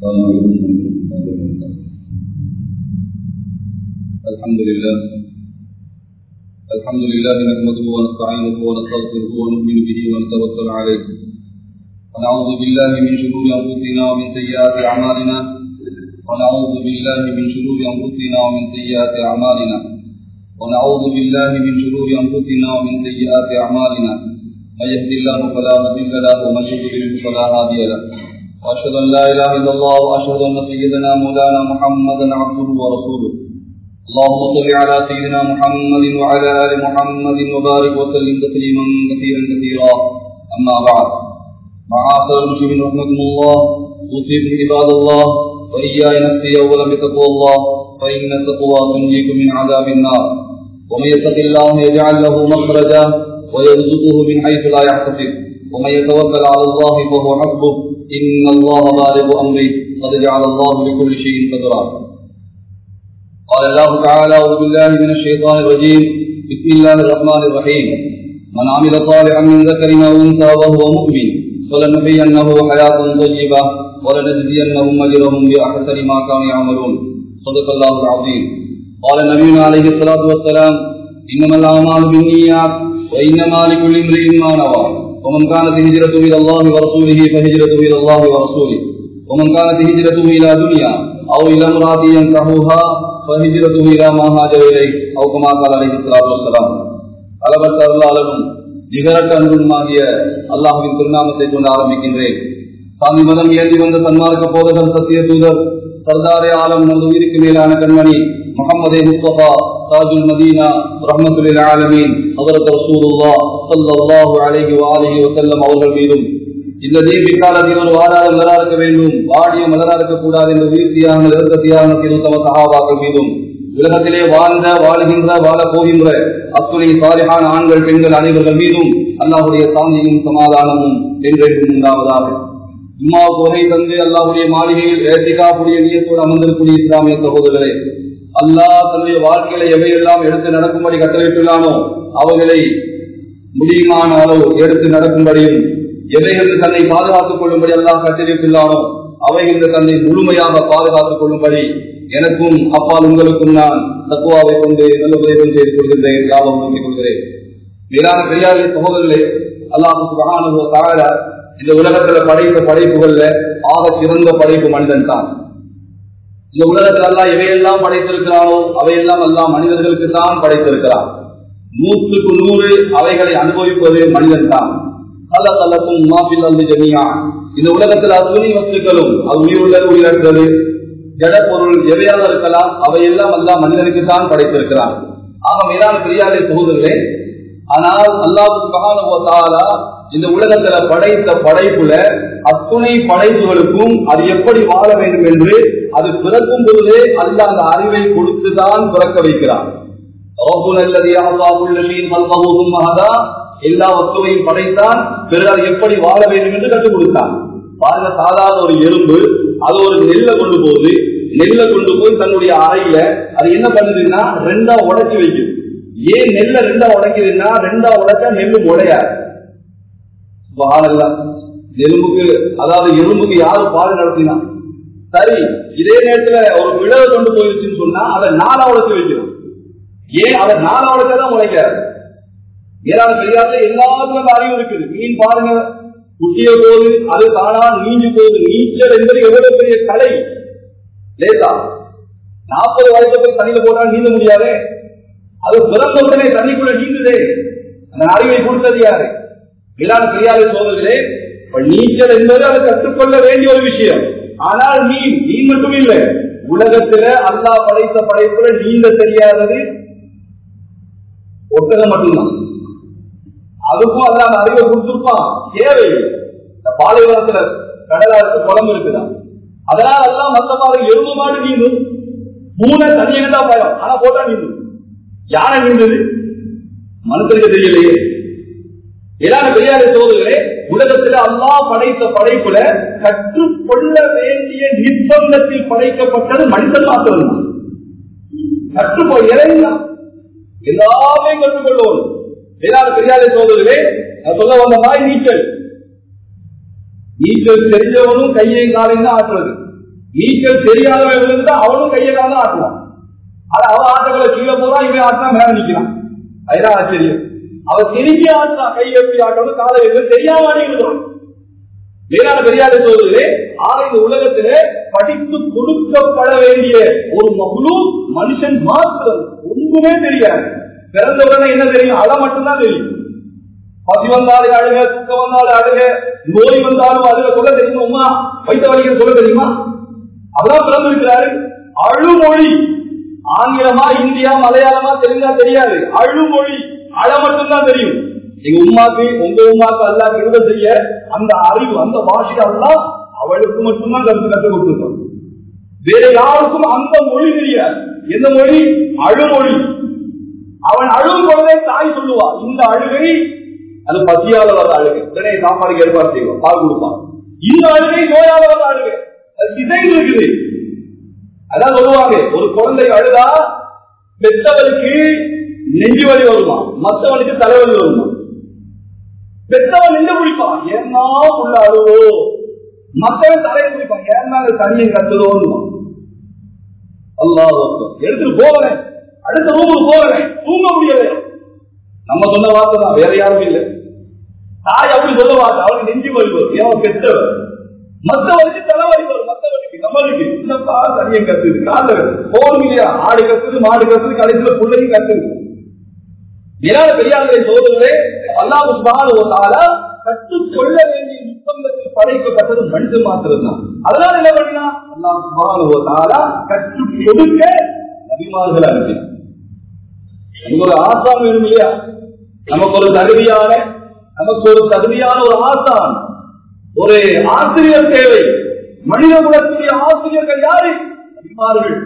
السلام عليكم ورحمة الله وبركاته الحمد لله الحمد لله نحمده ونستعينه ونستغفره ونؤمن به ونتوكل عليه ونعوذ بالله من شرور انفسنا ومن سيئات اعمالنا ونعوذ بالله من شرور انفسنا ومن سيئات اعمالنا ونعوذ بالله من شرور انفسنا ومن سيئات اعمالنا من يهد الله فلا مضل له ومن يضلل فلا هادي له واشهد ان لا اله الا الله واشهد ان سيدنا مولانا محمدا عبده ورسوله اللهم صل على سيدنا محمد وعلى ال محمد وبارك وسلم تسليما كثيرا كثيرا اما بعد معاشر المسلمين رحمكم الله اوصيكم عباد الله واياي نفسي اولا بتقوى الله فان التقوى تنجيكم من عذاب النار ومن يتق الله يجعل له مخرجا ويرزقه من حيث لا يحتسب ومن يتوكل على الله فهو حسبه ان الله بالغ امره قد جعل الله لكل شيء قدرا قال الله تعالى اعوذ بالله من الشيطان الرجيم بسم الله الرحمن الرحيم من عمل صالحا من ذكر او انثى وهو مؤمن فلنحيينه حياه طيبه ولنجزينهم اجرهم باحسن ما كانوا يعملون صدق الله العظيم قال نبينا عليه الصلاه والسلام انما الاعمال بالنيات وانما لكل امرئ ما نوى ومن كانت هجرته الى الله ورسوله فهجرته الى الله ورسوله ومن كانت هجرته الى دنيا او الى امراه ينكحها فهجرته الى ما هاجر اليه او كما قال عليه الصلاه والسلام அளவற்ற அருளாளனும் நிகரற்ற அன்புமாகிய அல்லாஹுவின் திருநாமத்தை கொண்டு ஆரம்பிக்கின்றேன் சாமி மதம் ஏந்தி வந்த சன்மார்க்க போதகர் சத்திய தூதர் சர்தாரே ஆலம் நமது உயிருக்கு மேலான கண்மணி முகமதே முஸ்தபா தாஜுல் மதீனா ரஹமத்துல் ஆலமீன் ஹதரத் ரசூலுல்லா ஸல்லல்லாஹு அலைஹி வஆலிஹி வஸல்லம் அவர்கள் மீதும் இந்த தீபிக்காலத்தில் ஒரு வாழாத மலரா இருக்க வேண்டும் வாடிய மலரா இருக்கக்கூடாது என்ற உயிர் தியாகங்கள் இருக்க தியாகத்தின் உத்தம சகாபாக்கள் மீதும் உலகத்திலே வாழ்ந்த வாழுகின்ற வாழ போகின்ற அத்துணை சாலிகான ஆண்கள் பெண்கள் அனைவர்கள் மீதும் அல்லாஹுடைய சாந்தியும் சமாதானமும் என்றென்றும் உண்டாவதாக இம்மாவுக்கு உரை தந்து அல்லாஹுடைய மாளிகையில் ஏற்றிக்காக்கூடிய நீயத்தோடு அமர்ந்திருக்கூடிய இஸ்லாமிய சகோதரர்களே அல்லாஹ் தன்னுடைய வாழ்க்கையில எவையெல்லாம் எடுத்து நடக்கும்படி கட்டளையிட்டுள்ளானோ அவைகளை முடியுமான அளவு எடுத்து நடக்கும்படியும் எவைகள் தன்னை பாதுகாத்துக் கொள்ளும்படி அல்லாஹ் கட்டளையிட்டுள்ளானோ அவைகள் தன்னை முழுமையாக பாதுகாத்துக் கொள்ளும்படி எனக்கும் அப்பால் உங்களுக்கும் நான் தத்துவாவை கொண்டு நல்ல உதவி செய்து கொள்கின்றேன் யாபம் நம்பிக் கொள்கிறேன் மேலான பெரியாரிய சகோதரர்களே அல்லாஹு தாழ இந்த உலகத்துல படைத்த படைப்புகள்ல ஆக சிறந்த படைப்பு மனிதன் தான் இந்த உலகத்தில் எல்லாம் எவையெல்லாம் படைத்திருக்கிறானோ அவையெல்லாம் எல்லாம் மனிதர்களுக்கு தான் படைத்திருக்கிறான் நூற்றுக்கு நூறு அவைகளை அனுபவிப்பது மனிதன் தான் அல்ல தலக்கும் மாப்பில் வந்து ஜெமியா இந்த உலகத்தில் அத்துணை வஸ்துக்களும் அது உயிருள்ளது உயிரற்றது ஜட பொருள் எவையாக இருக்கலாம் அவையெல்லாம் எல்லாம் மனிதனுக்கு தான் படைத்திருக்கிறான் ஆக மேலான பெரியாரை சகோதரர்களே ஆனால் அல்லாஹாலா இந்த உலகத்துல படைத்த படைப்புல அத்துணை படைப்புகளுக்கும் அது எப்படி வாழ வேண்டும் என்று அது பிறக்கும் பொழுதே அல்ல அந்த அறிவை கொடுத்துதான் பிறக்க வைக்கிறான் எல்லா வஸ்துவையும் படைத்தான் பிறகு எப்படி வாழ வேண்டும் என்று கற்றுக் கொடுத்தான் பாருங்க சாதாரண ஒரு எறும்பு அது ஒரு நெல்லை கொண்டு போகுது நெல்லை கொண்டு போய் தன்னுடைய அறையில அது என்ன பண்ணுதுன்னா ரெண்டா உடைச்சு வைக்கும் ஏன் நெல்லை ரெண்டா உடைக்குதுன்னா ரெண்டா உடைச்சா நெல்லு உடையாது எலும்புக்கு அதாவது எலும்புக்கு யாரு பால் நடத்தினா சரி இதே நேரத்துல ஒரு விழவை கொண்டு போயிருச்சுன்னு சொன்னா அதை நாளா உடைச்சு வைக்கணும் ஏன் அதை நாளா உடைச்சாதான் உழைக்காது ஏதாவது தெரியாத எல்லாத்துக்கும் அறிவு இருக்குது மீன் பாருங்க குட்டிய போது அது தானா நீஞ்சு போகுது நீச்சல் என்பது எவ்வளவு பெரிய கலை லேசா நாற்பது வயசு போய் தண்ணியில போட்டா நீந்த முடியாது அது பிறந்த உடனே தண்ணிக்குள்ள நீந்துதே அந்த அறிவை கொடுத்தது யாரு இதான் தெரியாத சோதர்களே நீச்சல் என்பது அதை கற்றுக்கொள்ள வேண்டிய ஒரு விஷயம் ஆனால் நீ நீ மட்டும் இல்லை உலகத்துல அல்லா படைத்த படைப்புல நீந்த தெரியாதது ஒட்டகம் மட்டும்தான் அதுக்கும் அல்ல அந்த அறிவை கொடுத்துருப்பான் தேவை இந்த பாலைவனத்துல கடலா இருக்கு குளம் இருக்குதான் அதனால எல்லாம் மத்த மாதிரி எரும மாடு நீந்தும் மூணு தண்ணி இருந்தா பயம் ஆனா போட்டா நீந்தும் யானை நீந்தது மனத்திற்கு தெரியலையே ஏதாவது பெரியார சோதர்களே உலகத்துல அல்லா படைத்த படைப்புல கற்றுக்கொள்ள வேண்டிய நிர்பந்தத்தில் படைக்கப்பட்டது மனிதன் மாத்திரம் கற்றுக்கொள்ள இறைந்தான் எல்லாமே கற்றுக்கொள்வோம் ஏதாவது பெரியார சோதர்களே நான் சொல்ல வந்த மாதிரி நீச்சல் நீச்சல் தெரிஞ்சவனும் கையை காலையும் தான் ஆற்றுறது நீச்சல் தெரியாதவன் விழுந்தா அவனும் கையை காலம் ஆட்டுவான் அது அவன் ஆட்டங்களை கீழே போறான் இவன் ஆட்டினா மேல நிக்கிறான் அதுதான் ஆச்சரியம் அவன் திரும்பி ஆட்டுறான் கை எப்படி ஆட்டணும் காலை எப்படி தெரியாம ஆடிடுவான் வேளாண் பெரியாத சொல்வது ஆக இந்த உலகத்திலே படித்து கொடுக்கப்பட வேண்டிய ஒரு மகுழு மனுஷன் மாத்திரம் ஒன்றுமே தெரியாது பிறந்த உடனே என்ன தெரியும் அழ மட்டும்தான் தெரியும் பசி வந்தாலும் அழுக தூக்கம் வந்தாலும் அழுக நோய் வந்தாலும் அழுக சொல்ல தெரியுமா வைத்த வழிகள் சொல்ல தெரியுமா அதான் பிறந்திருக்கிறாரு அழுமொழி ஆங்கிலமா இந்தியா மலையாளமா தெரிஞ்சா தெரியாது அழுமொழி அழ மட்டும்தான் தெரியும் எங்க உமாக்கு உங்க உமாக்கு அல்லா கிருத செய்ய அந்த அறிவு அந்த பாஷை எல்லாம் அவளுக்கு மட்டும்தான் கருத்து கற்றுக் கொடுத்துருக்கோம் வேற யாருக்கும் அந்த மொழி தெரியாது எந்த மொழி அழுமொழி அவன் அழும் பொழுதே தாய் சொல்லுவா இந்த அழுகை அது பசியால வர அழுகை உடனே சாப்பாடுக்கு ஏற்பாடு செய்வோம் பால் கொடுப்பான் இந்த அழுகை நோயால வர அழுகை அது டிசைன் இருக்குது அதான் சொல்லுவாங்க ஒரு குழந்தை அழுதா பெற்றவனுக்கு நெஞ்சு வலி வருமா மற்றவனுக்கு தலைவலி வருமா பெற்றவன் நெஞ்சு குடிப்பான் ஏன்னா உள்ள அழுவோ மற்றவன் தலையை குடிப்பான் ஏன்னா தனியை கத்துதோன்னு அல்லாஹ் எடுத்துட்டு போகிறேன் அடுத்த ரூமுக்கு போகிறேன் தூங்க முடியல நம்ம சொன்ன வார்த்தை தான் வேற யாரும் இல்லை தாய் அப்படி சொல்ல வார்த்தை அவனுக்கு நெஞ்சு வலி வரும் ஏன் பெற்றவர் மற்றவருக்கு தலைவலி வரும் மற்றவருக்கு நம்மளுக்கு என்னப்பா தனியை கத்துது கால போன் இல்லையா ஆடு கத்துது மாடு கத்துது கடைசியில பிள்ளையும் கத்துது ஏதாவது பெரியார்களே சோதரே அல்லாஹ் சுபான கற்றுக்கொள்ள வேண்டிய நிர்பந்தத்தில் படைக்கப்பட்டது மனிதன் மாத்திரம் தான் அதனால என்ன பண்ணினா அல்லாஹ் சுபான கற்றுக் கொடுக்க நபிமார்கள் அனுப்பினார் நமக்கு ஒரு ஆசான் வேணும் இல்லையா நமக்கு ஒரு தகுதியான நமக்கு ஒரு தகுதியான ஒரு ஆசான் ஒரு ஆசிரியர் தேவை மனித குலத்துடைய ஆசிரியர்கள் யாரு நபிமார்கள்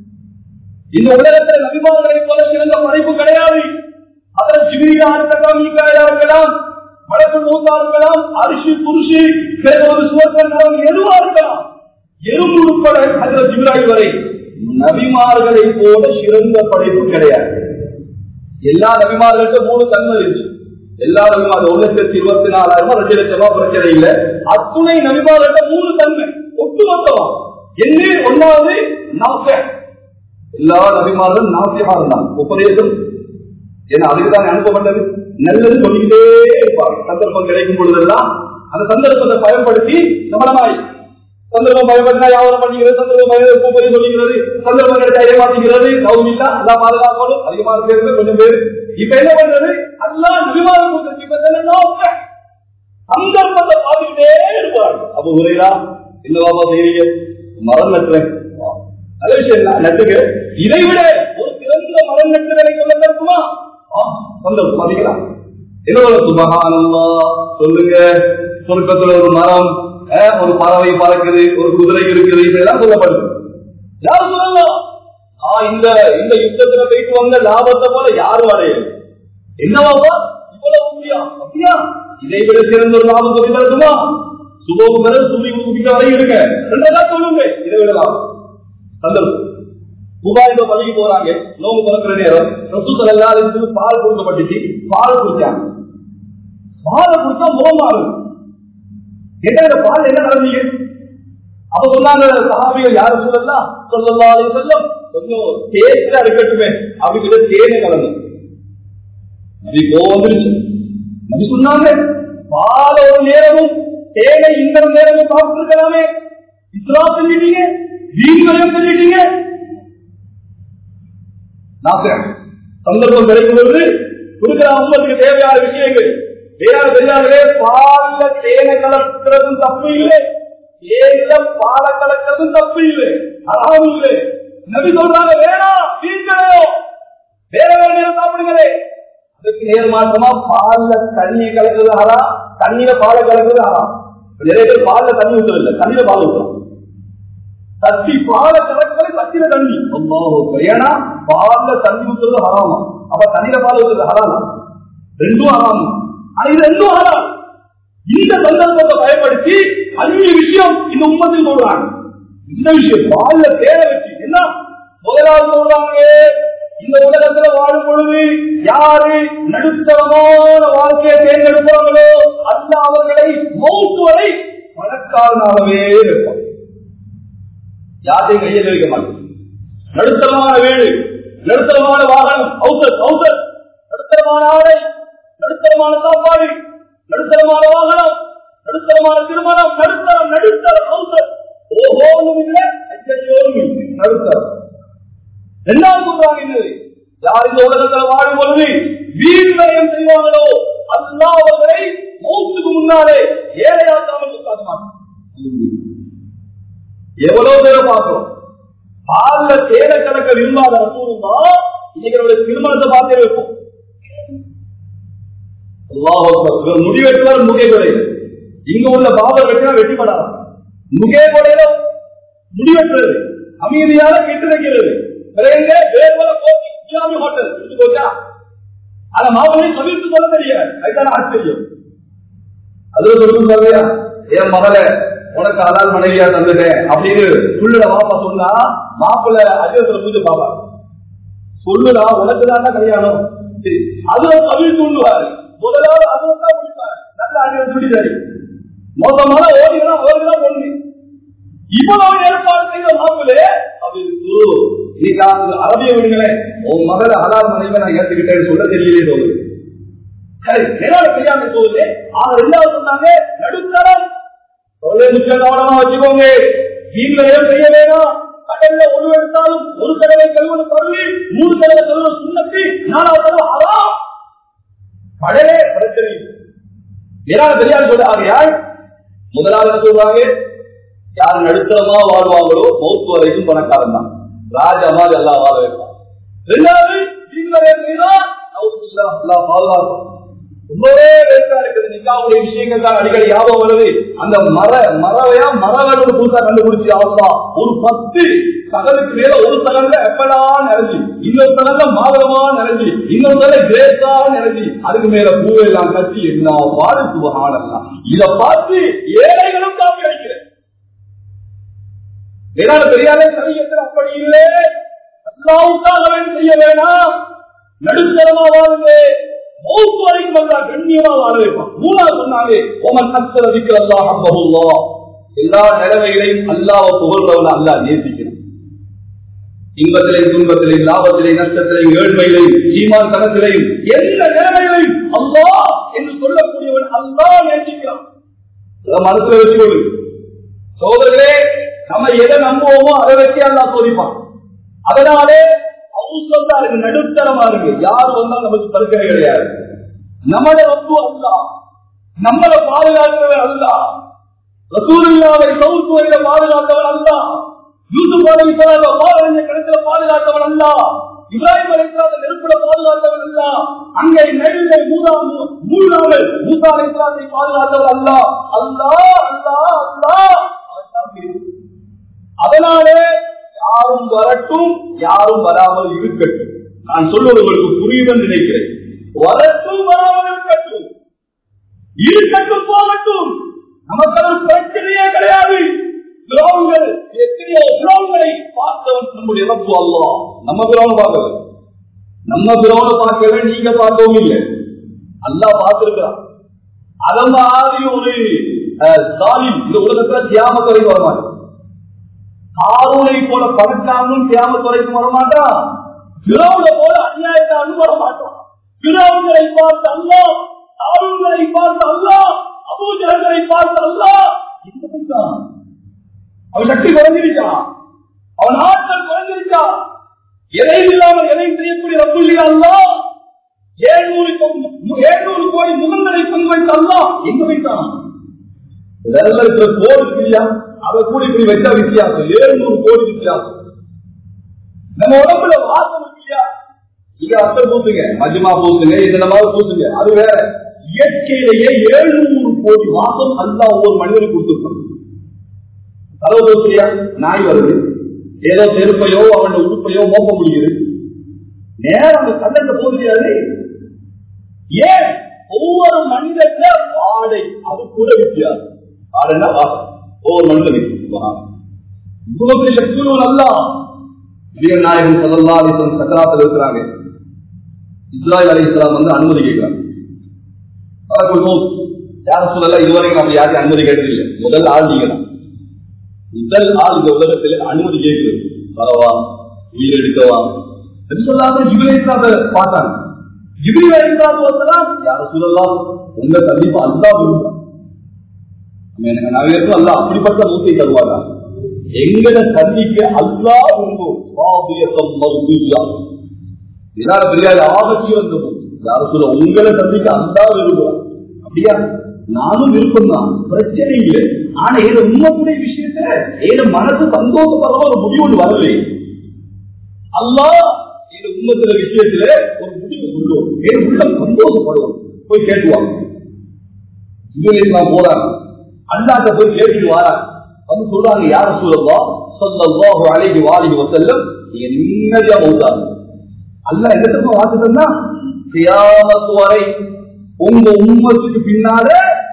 இந்த உலகத்தில் நபிமார்களை போல சிறந்த படைப்பு கிடையாது அதில் சிவிரியா இருக்கலாம் ஈக்காயா இருக்கலாம் வடக்கு மூத்தா இருக்கலாம் அரிசி புருஷி ஒரு சுவர்க்கம் எதுவா இருக்கலாம் எறும்பு உட்பட அதில் ஜிப்ராய் வரை நபிமார்களை போல சிறந்த படைப்பு கிடையாது எல்லா நபிமார்களுக்கும் மூணு தன்மை இருந்துச்சு எல்லா நபிமார்கள் ஒரு லட்சத்தி இருபத்தி நாலாயிரம் ரெண்டு லட்சமா பிரச்சனை இல்லை அத்துணை நபிமார்களுக்கு மூணு தன்மை ஒட்டுமொத்தமா என்ன ஒன்னாவது நாசிய எல்லா நபிமார்களும் நாசியமா இருந்தான் உபதேசம் ஏன்னா அதுக்கு தான் அனுப்பப்பட்டது நல்லது சொல்லிக்கிட்டே இருப்பாங்க சந்தர்ப்பம் கிடைக்கும் பொழுதெல்லாம் அந்த சந்தர்ப்பத்தை பயன்படுத்தி நம்மளமாய் சந்தர்ப்பம் பயன்படுத்தினா யாவரம் பண்ணிக்கிறது சந்தர்ப்பம் பயன்படுத்தி சொல்லிக்கிறது சந்தர்ப்பம் கிடைச்சா ஏமாத்திக்கிறது கவுன் இல்ல எல்லாம் பாதுகாக்கணும் அதிகமா இருக்கிறது கொஞ்சம் பேர் இப்ப என்ன பண்றது எல்லாம் நிர்வாகம் கொடுத்து சந்தர்ப்பத்தை பார்த்துக்கிட்டே இருப்பாங்க அப்ப உரையா என்னவாமா செய்றீங்க மரம் நட்டுறேன் நல்ல விஷயம் தான் நட்டுக்கு இதை விட ஒரு சிறந்த மரம் நட்டுதலை சொல்ல இருக்குமா சந்தர்ப்பம் பாத்தீங்களா என்ன சுபகானந்தா சொல்லுங்க சொர்க்கத்துல ஒரு மரம் ஒரு பறவை பறக்குது ஒரு குதிரை இருக்குது இதெல்லாம் சொல்லப்படுது யார் சொல்லலாம் இந்த இந்த யுத்தத்துல போயிட்டு வந்த லாபத்தை போல யாரும் அடைய என்னவாப்பா இவ்வளவு முடியா அப்படியா இதை விட சிறந்த ஒரு லாபம் சொல்லி தரட்டுமா சுபோகம் பெற சுமி குடிக்க வரை இருங்க ரெண்டதா சொல்லுங்க இதை விடலாம் சந்தர்ப்பம் துபாயில பள்ளிக்கு போறாங்க நோம்பு பிறக்கிற நேரம் ரசூத்தல் எல்லாரும் பால் கொடுக்கப்பட்டுச்சு பால் குடிச்சாங்க பால் குடிச்சா முகமாகும் என்ன பால் என்ன நடந்தீங்க அப்ப சொன்னாங்க சகாபிகள் யாரும் சொல்லலாம் சொல்லலாம் செல்லம் கொஞ்சம் டேஸ்டா இருக்கட்டுமே அப்படின்னு தேனை கலந்து நபி கோவம் வந்துருச்சு நபி சொன்னாங்க பால ஒரு நேரமும் தேனை இந்த நேரமும் சாப்பிட்டு இருக்கலாமே இஸ்லாம் செஞ்சிட்டீங்க வீண்களையும் செஞ்சிட்டீங்க சந்தர்ப்பம் கிடைக்கும் பொழுது கொடுக்கிற அம்மத்துக்கு தேவையான விஷயங்கள் வேற பெரியார்களே பால்ல தேனை கலக்கிறதும் தப்பு இல்லை தேயில பால கலக்கிறதும் தப்பு இல்லை அதாவது இல்லை நபி சொல்றாங்க வேணாம் வீண்களோ வேற வேற நேரம் சாப்பிடுங்களே அதுக்கு நேர் மாற்றமா பால்ல தண்ணியை கலக்கிறது ஆறா தண்ணியில பாலை கலக்கிறது ஆறா நிறைய பேர் பால்ல தண்ணி ஊற்றுறது தண்ணியில பால் ஊற்றுறோம் தத்தி பால கலக்கிறது தண்ணியில தண்ணி ஏன்னா பால்ல தண்ணி ஊற்றுறது ஹராமா அப்ப தண்ணியில பால் ஊற்றுறது ஹராமா ரெண்டும் ஹராமா ஆனா இது ரெண்டும் ஹராம் இந்த சந்தர்ப்பத்தை பயன்படுத்தி அஞ்சு விஷயம் இந்த உண்மத்தில் சொல்றாங்க இந்த விஷயம் பால்ல தேட வச்சு என்ன முதலாவது சொல்றாங்க இந்த உலகத்துல வாழும் பொழுது யாரு நடுத்தரமான வாழ்க்கையை தேர்ந்தெடுப்பாங்களோ அந்த அவர்களை மௌத்து வரை பணக்காரனாகவே இருப்பார் யாரையும் கையில் வைக்க மாட்டோம் நடுத்தரமான வீடு நடுத்தரமான வாகனம் அவுசர் அவுசர் நடுத்தரமான ஆடை நடுத்தரமான சாப்பாடு நடுத்தரமான வாகனம் நடுத்தரமான திருமணம் நடுத்தரம் நடுத்தரம் அவுசர் ஓஹோனும் இல்லை ஐயோனும் இல்லை நடுத்தரம் ரெண்டாவது சொல்றாங்க என்னது யார் இந்த உலகத்தில் வாழும் பொழுது வீண் விரயம் செய்வாங்களோ அல்லா அவர்களை மௌத்துக்கு முன்னாலே ஏழையாக்காமல் காட்ட மாட்டான் எவ்வளவு பேரை பார்க்கிறோம் பால்ல தேட கணக்க விரும்பாத ரசூலுமா இன்னைக்கு நம்மளுடைய திருமணத்தை பார்த்தே வைப்போம் முடி வெட்டுவார் முகே கொடையில இங்க உள்ள பாபர் வெட்டினா வெட்டிப்படாதான் முகே கொடையில முடி வெட்டுறது அமைதியான கெட்டு வைக்கிறது பிறகு வேறுபல போட்டி இஸ்லாமிய ஹோட்டல் இது போச்சா ஆனா மாவனை தவிர்த்து சொல்ல தெரியாது அதுதான் ஆச்சரியம் அதுல சொல்லும் சொல்றியா என் மகள உனக்கு அலால் மனைவியா தந்துட்டேன் அப்படின்னு சொல்லுட வாப்பா சொன்னா மாப்பிள்ள அஜயத்துல பூஜை பாப்பா சொல்லுடா உனக்கு தான் கல்யாணம் சரி அதுல தவிர்த்து சொல்லுவாரு முதலாவது அதுல தான் முடிப்பாரு நல்ல அஜயம் சொல்லிட்டாரு மோசமான ஓடிதான் அவருக்கு தான் பொண்ணு இவ்வளவு ஏற்பாடு செய்த மாப்பிள்ளே தவிர்த்து நீ நான் அரபிய விடுங்களே உன் மகள அலால் மனைவி நான் ஏற்றுக்கிட்டேன்னு சொல்ல தெரியலே தோணுது சரி மேலாட செய்யாம போகுது ஆனா ரெண்டாவது சொன்னாங்க நடுத்தரம் தொழிலை முக்கிய கவனமா வச்சுக்கோங்க வீட்டுல ஏன் செய்ய வேணாம் கடல்ல ஒரு எடுத்தாலும் ஒரு தடவை கழுவுன பருவி மூணு தடவை கழுவுன சுண்ணத்து நாலாவது தடவை அதான் கடலே பிரச்சனை மேலாட தெரியாது சொல்ல ஆகையால் முதலாவது என்ன சொல்றாங்க யார் நடுத்தரமா வாழ்வாங்களோ மௌத்து வரைக்கும் பணக்காரன் தான் ராஜா மாதிரி எல்லாம் வாழ வைப்பான் ரெண்டாவது வீட்டுல ஏன் செய்தா பாதுகாக்கும் ரொம்பவே வேஸ்டா இருக்குது நிக்காவுடைய விஷயங்கள் தான் அடிக்கடி ஞாபகம் வருது அந்த மர மரவையா மரவரோட புதுசா கண்டுபிடிச்சு ஆசா ஒரு பத்து சகலுக்கு மேல ஒரு சகல்ல எப்படா நிறைஞ்சு இன்னொரு சகல்ல மாதமா நிறைஞ்சு இன்னொரு சகல கிரேஸா நிறைஞ்சு அதுக்கு மேல பூவெல்லாம் கட்டி என்ன பாடு சுபகானல்லாம் இத பார்த்து ஏழைகளும் காப்பி அடிக்கிறேன் வேளாண் பெரியாரே சரியத்தில் அப்படி இல்லை அல்லாவுக்காக செய்ய வேணாம் நடுத்தரமா வாழுங்க மௌத்து வரைக்கும் அல்லா கண்ணியமா வாழ வைப்பான் மூணாவது சொன்னாங்க ஓமன் அக்சர திக்கு அல்லா ஹப்பகுல்லா எல்லா நிலைமைகளையும் அல்லாவை புகழ்றவன அல்லா நேசிக்கிறான் இன்பத்திலே துன்பத்திலே லாபத்திலே நஷ்டத்திலே ஏழ்மையிலையும் ஈமான் தனத்திலையும் எந்த நிலைமைகளையும் அல்லா என்று சொல்லக்கூடியவன் அல்லா நேசிக்கிறான் மனசுல வச்சுக்கொடு சோதரே நம்ம எதை நம்புவோமோ அதை வச்சு அல்லா சோதிப்பான் அதனாலே அவசரமா இருக்கு நடுத்தரமா இருக்கு யார் வந்தா நமக்கு தடுக்கவே கிடையாது நம்மளை வந்து அல்ல நம்மளை பாதுகாக்கிறவர் அல்ல ரசூலுல்லாவை சவுத்துவையில பாதுகாத்தவன் அல்ல யூசுப் அலை பாலறிஞ கிணத்துல பாதுகாத்தவன் அல்ல இப்ராஹிம் அலைஹிஸ்ஸலாத்தை நெருப்புல பாதுகாத்தவன் அல்ல அங்கே நெருங்கை மூதாம் மூணாமல் மூசா அலைஹிஸ்ஸலாத்தை பாதுகாத்தவன் அல்ல அல்லா அல்லா அல்லா அதனாலே யாரும் வரட்டும் யாரும் வராமல் இருக்கட்டும் நான் சொல்வது உங்களுக்கு புரியுதுன்னு நினைக்கிறேன் வரட்டும் வராமல் இருக்கட்டும் இருக்கட்டும் போகட்டும் நமக்கு அது பிரச்சனையே கிடையாது கிரௌண்ட்கள் எத்தனையோ கிரௌண்ட்களை பார்த்தவன் நம்முடைய ரப்பு அல்லா நம்ம கிரௌண்ட் பார்க்கல நம்ம கிரௌண்ட் பார்க்கல நீங்க பார்க்கவும் இல்லை அல்லா பார்த்திருக்கிறான் அத மாதிரி ஒரு ஸ்டாலின் இந்த உலகத்துல தியாமத்துறை வரமாட்டேன் ஆறுனை போல பணக்காரனும் தியாமத்துறைக்கு வரமாட்டான் பிறவுல போல அநியாயத்தானும் வரமாட்டான் பிறவுகளை பார்த்து அல்லா ஆளுங்களை பார்த்து அல்லா அபூஜர்களை பார்த்து அல்லா அவன் சக்தி குறைஞ்சிருச்சான் அவன் ஆற்றல் குறைஞ்சிருச்சான் எதை இல்லாமல் எதை செய்யக்கூடிய ரப்புள்ளி அல்லா ஏழ்நூறு ஏழ்நூறு கோடி முகங்களை பங்கு வைத்த அல்லா எங்க வைத்தான் இதெல்லாம் இருக்கிற கோடி இல்லையா அதை கூட இப்படி வச்சா வித்தியாசம் ஏழுநூறு கோடி வித்தியாசம் நம்ம உடம்புல வாசம் இல்லையா நீங்க அர்த்தம் பூசுங்க மஜ்மா பூசுங்க இந்த மாதிரி பூசுங்க அது வேற இயற்கையிலேயே ஏழுநூறு கோடி வாசம் அல்லா ஒவ்வொரு மனிதனுக்கு கொடுத்துருக்கான் கதவு பூசுறியா நாய் வருது ஏதோ செருப்பையோ அவனோட உறுப்பையோ மோப்ப முடியுது நேரம் அந்த கல்லத்தை போதுறியாது ஏன் ஒவ்வொரு மனிதன வாடை அது கூட வித்தியாசம் வாடைன்னா வாசம் ஒவ்வொரு மனிதனுக்கு இவ்வளவு பெரிய சக்தியும் அல்லா வீரநாயகம் சதல்லா அலிசன் சக்கராத்தில் இருக்கிறாங்க இஸ்ராயல் அலி இஸ்லாம் வந்து அனுமதி கேட்கிறாங்க யாரும் சொல்லல இதுவரைக்கும் நம்ம யாரையும் அனுமதி கேட்டதில்லை முதல் ஆள் நீங்க தான் முதல் ஆள் இந்த உலகத்தில் அனுமதி கேட்கிறது வரவா உயிர் எடுக்கவா சொல்லாத ஜிபிலேசாத பார்த்தாங்க ஜிபிலேசாதான் யார சொல்லலாம் உங்க கண்டிப்பா அல்லா விரும்புறான் எனக்கு நவீனத்தில் அல்ல அப்படிப்பட்ட மூச்சை தருவாரா எங்கட சந்திக்க அல்லா விரும்பும் இதனால பெரியார் ஆபத்தி வந்தது யார சொல்ல உங்களை சந்திக்க அல்லா விரும்புறான் அப்படியா நானும் விருப்பம் தான் பிரச்சனை இல்லை ஆனா ஏதோ உண்மைக்குடைய விஷயத்துல ஏதோ மனசு சந்தோஷப்படுற ஒரு முடிவு வரலை அல்லா இது உண்மத்துல விஷயத்துல ஒரு முடிவு சொல்லுவோம் ஏதோ உள்ள சந்தோஷப்படுவோம் போய் கேட்டுவாங்க போறாங்க அல்லாட்ட போய் கேட்டுட்டு வாராங்க வந்து சொல்றாங்க யார சொல்லவா சொல்லவாஹு அலைகி வாலிகி வசல்லம் நீங்க நிம்மதியா போட்டாங்க அல்ல என்ன வாக்குதுன்னா கியாமத்து வரை உங்க உண்மத்துக்கு பின்னால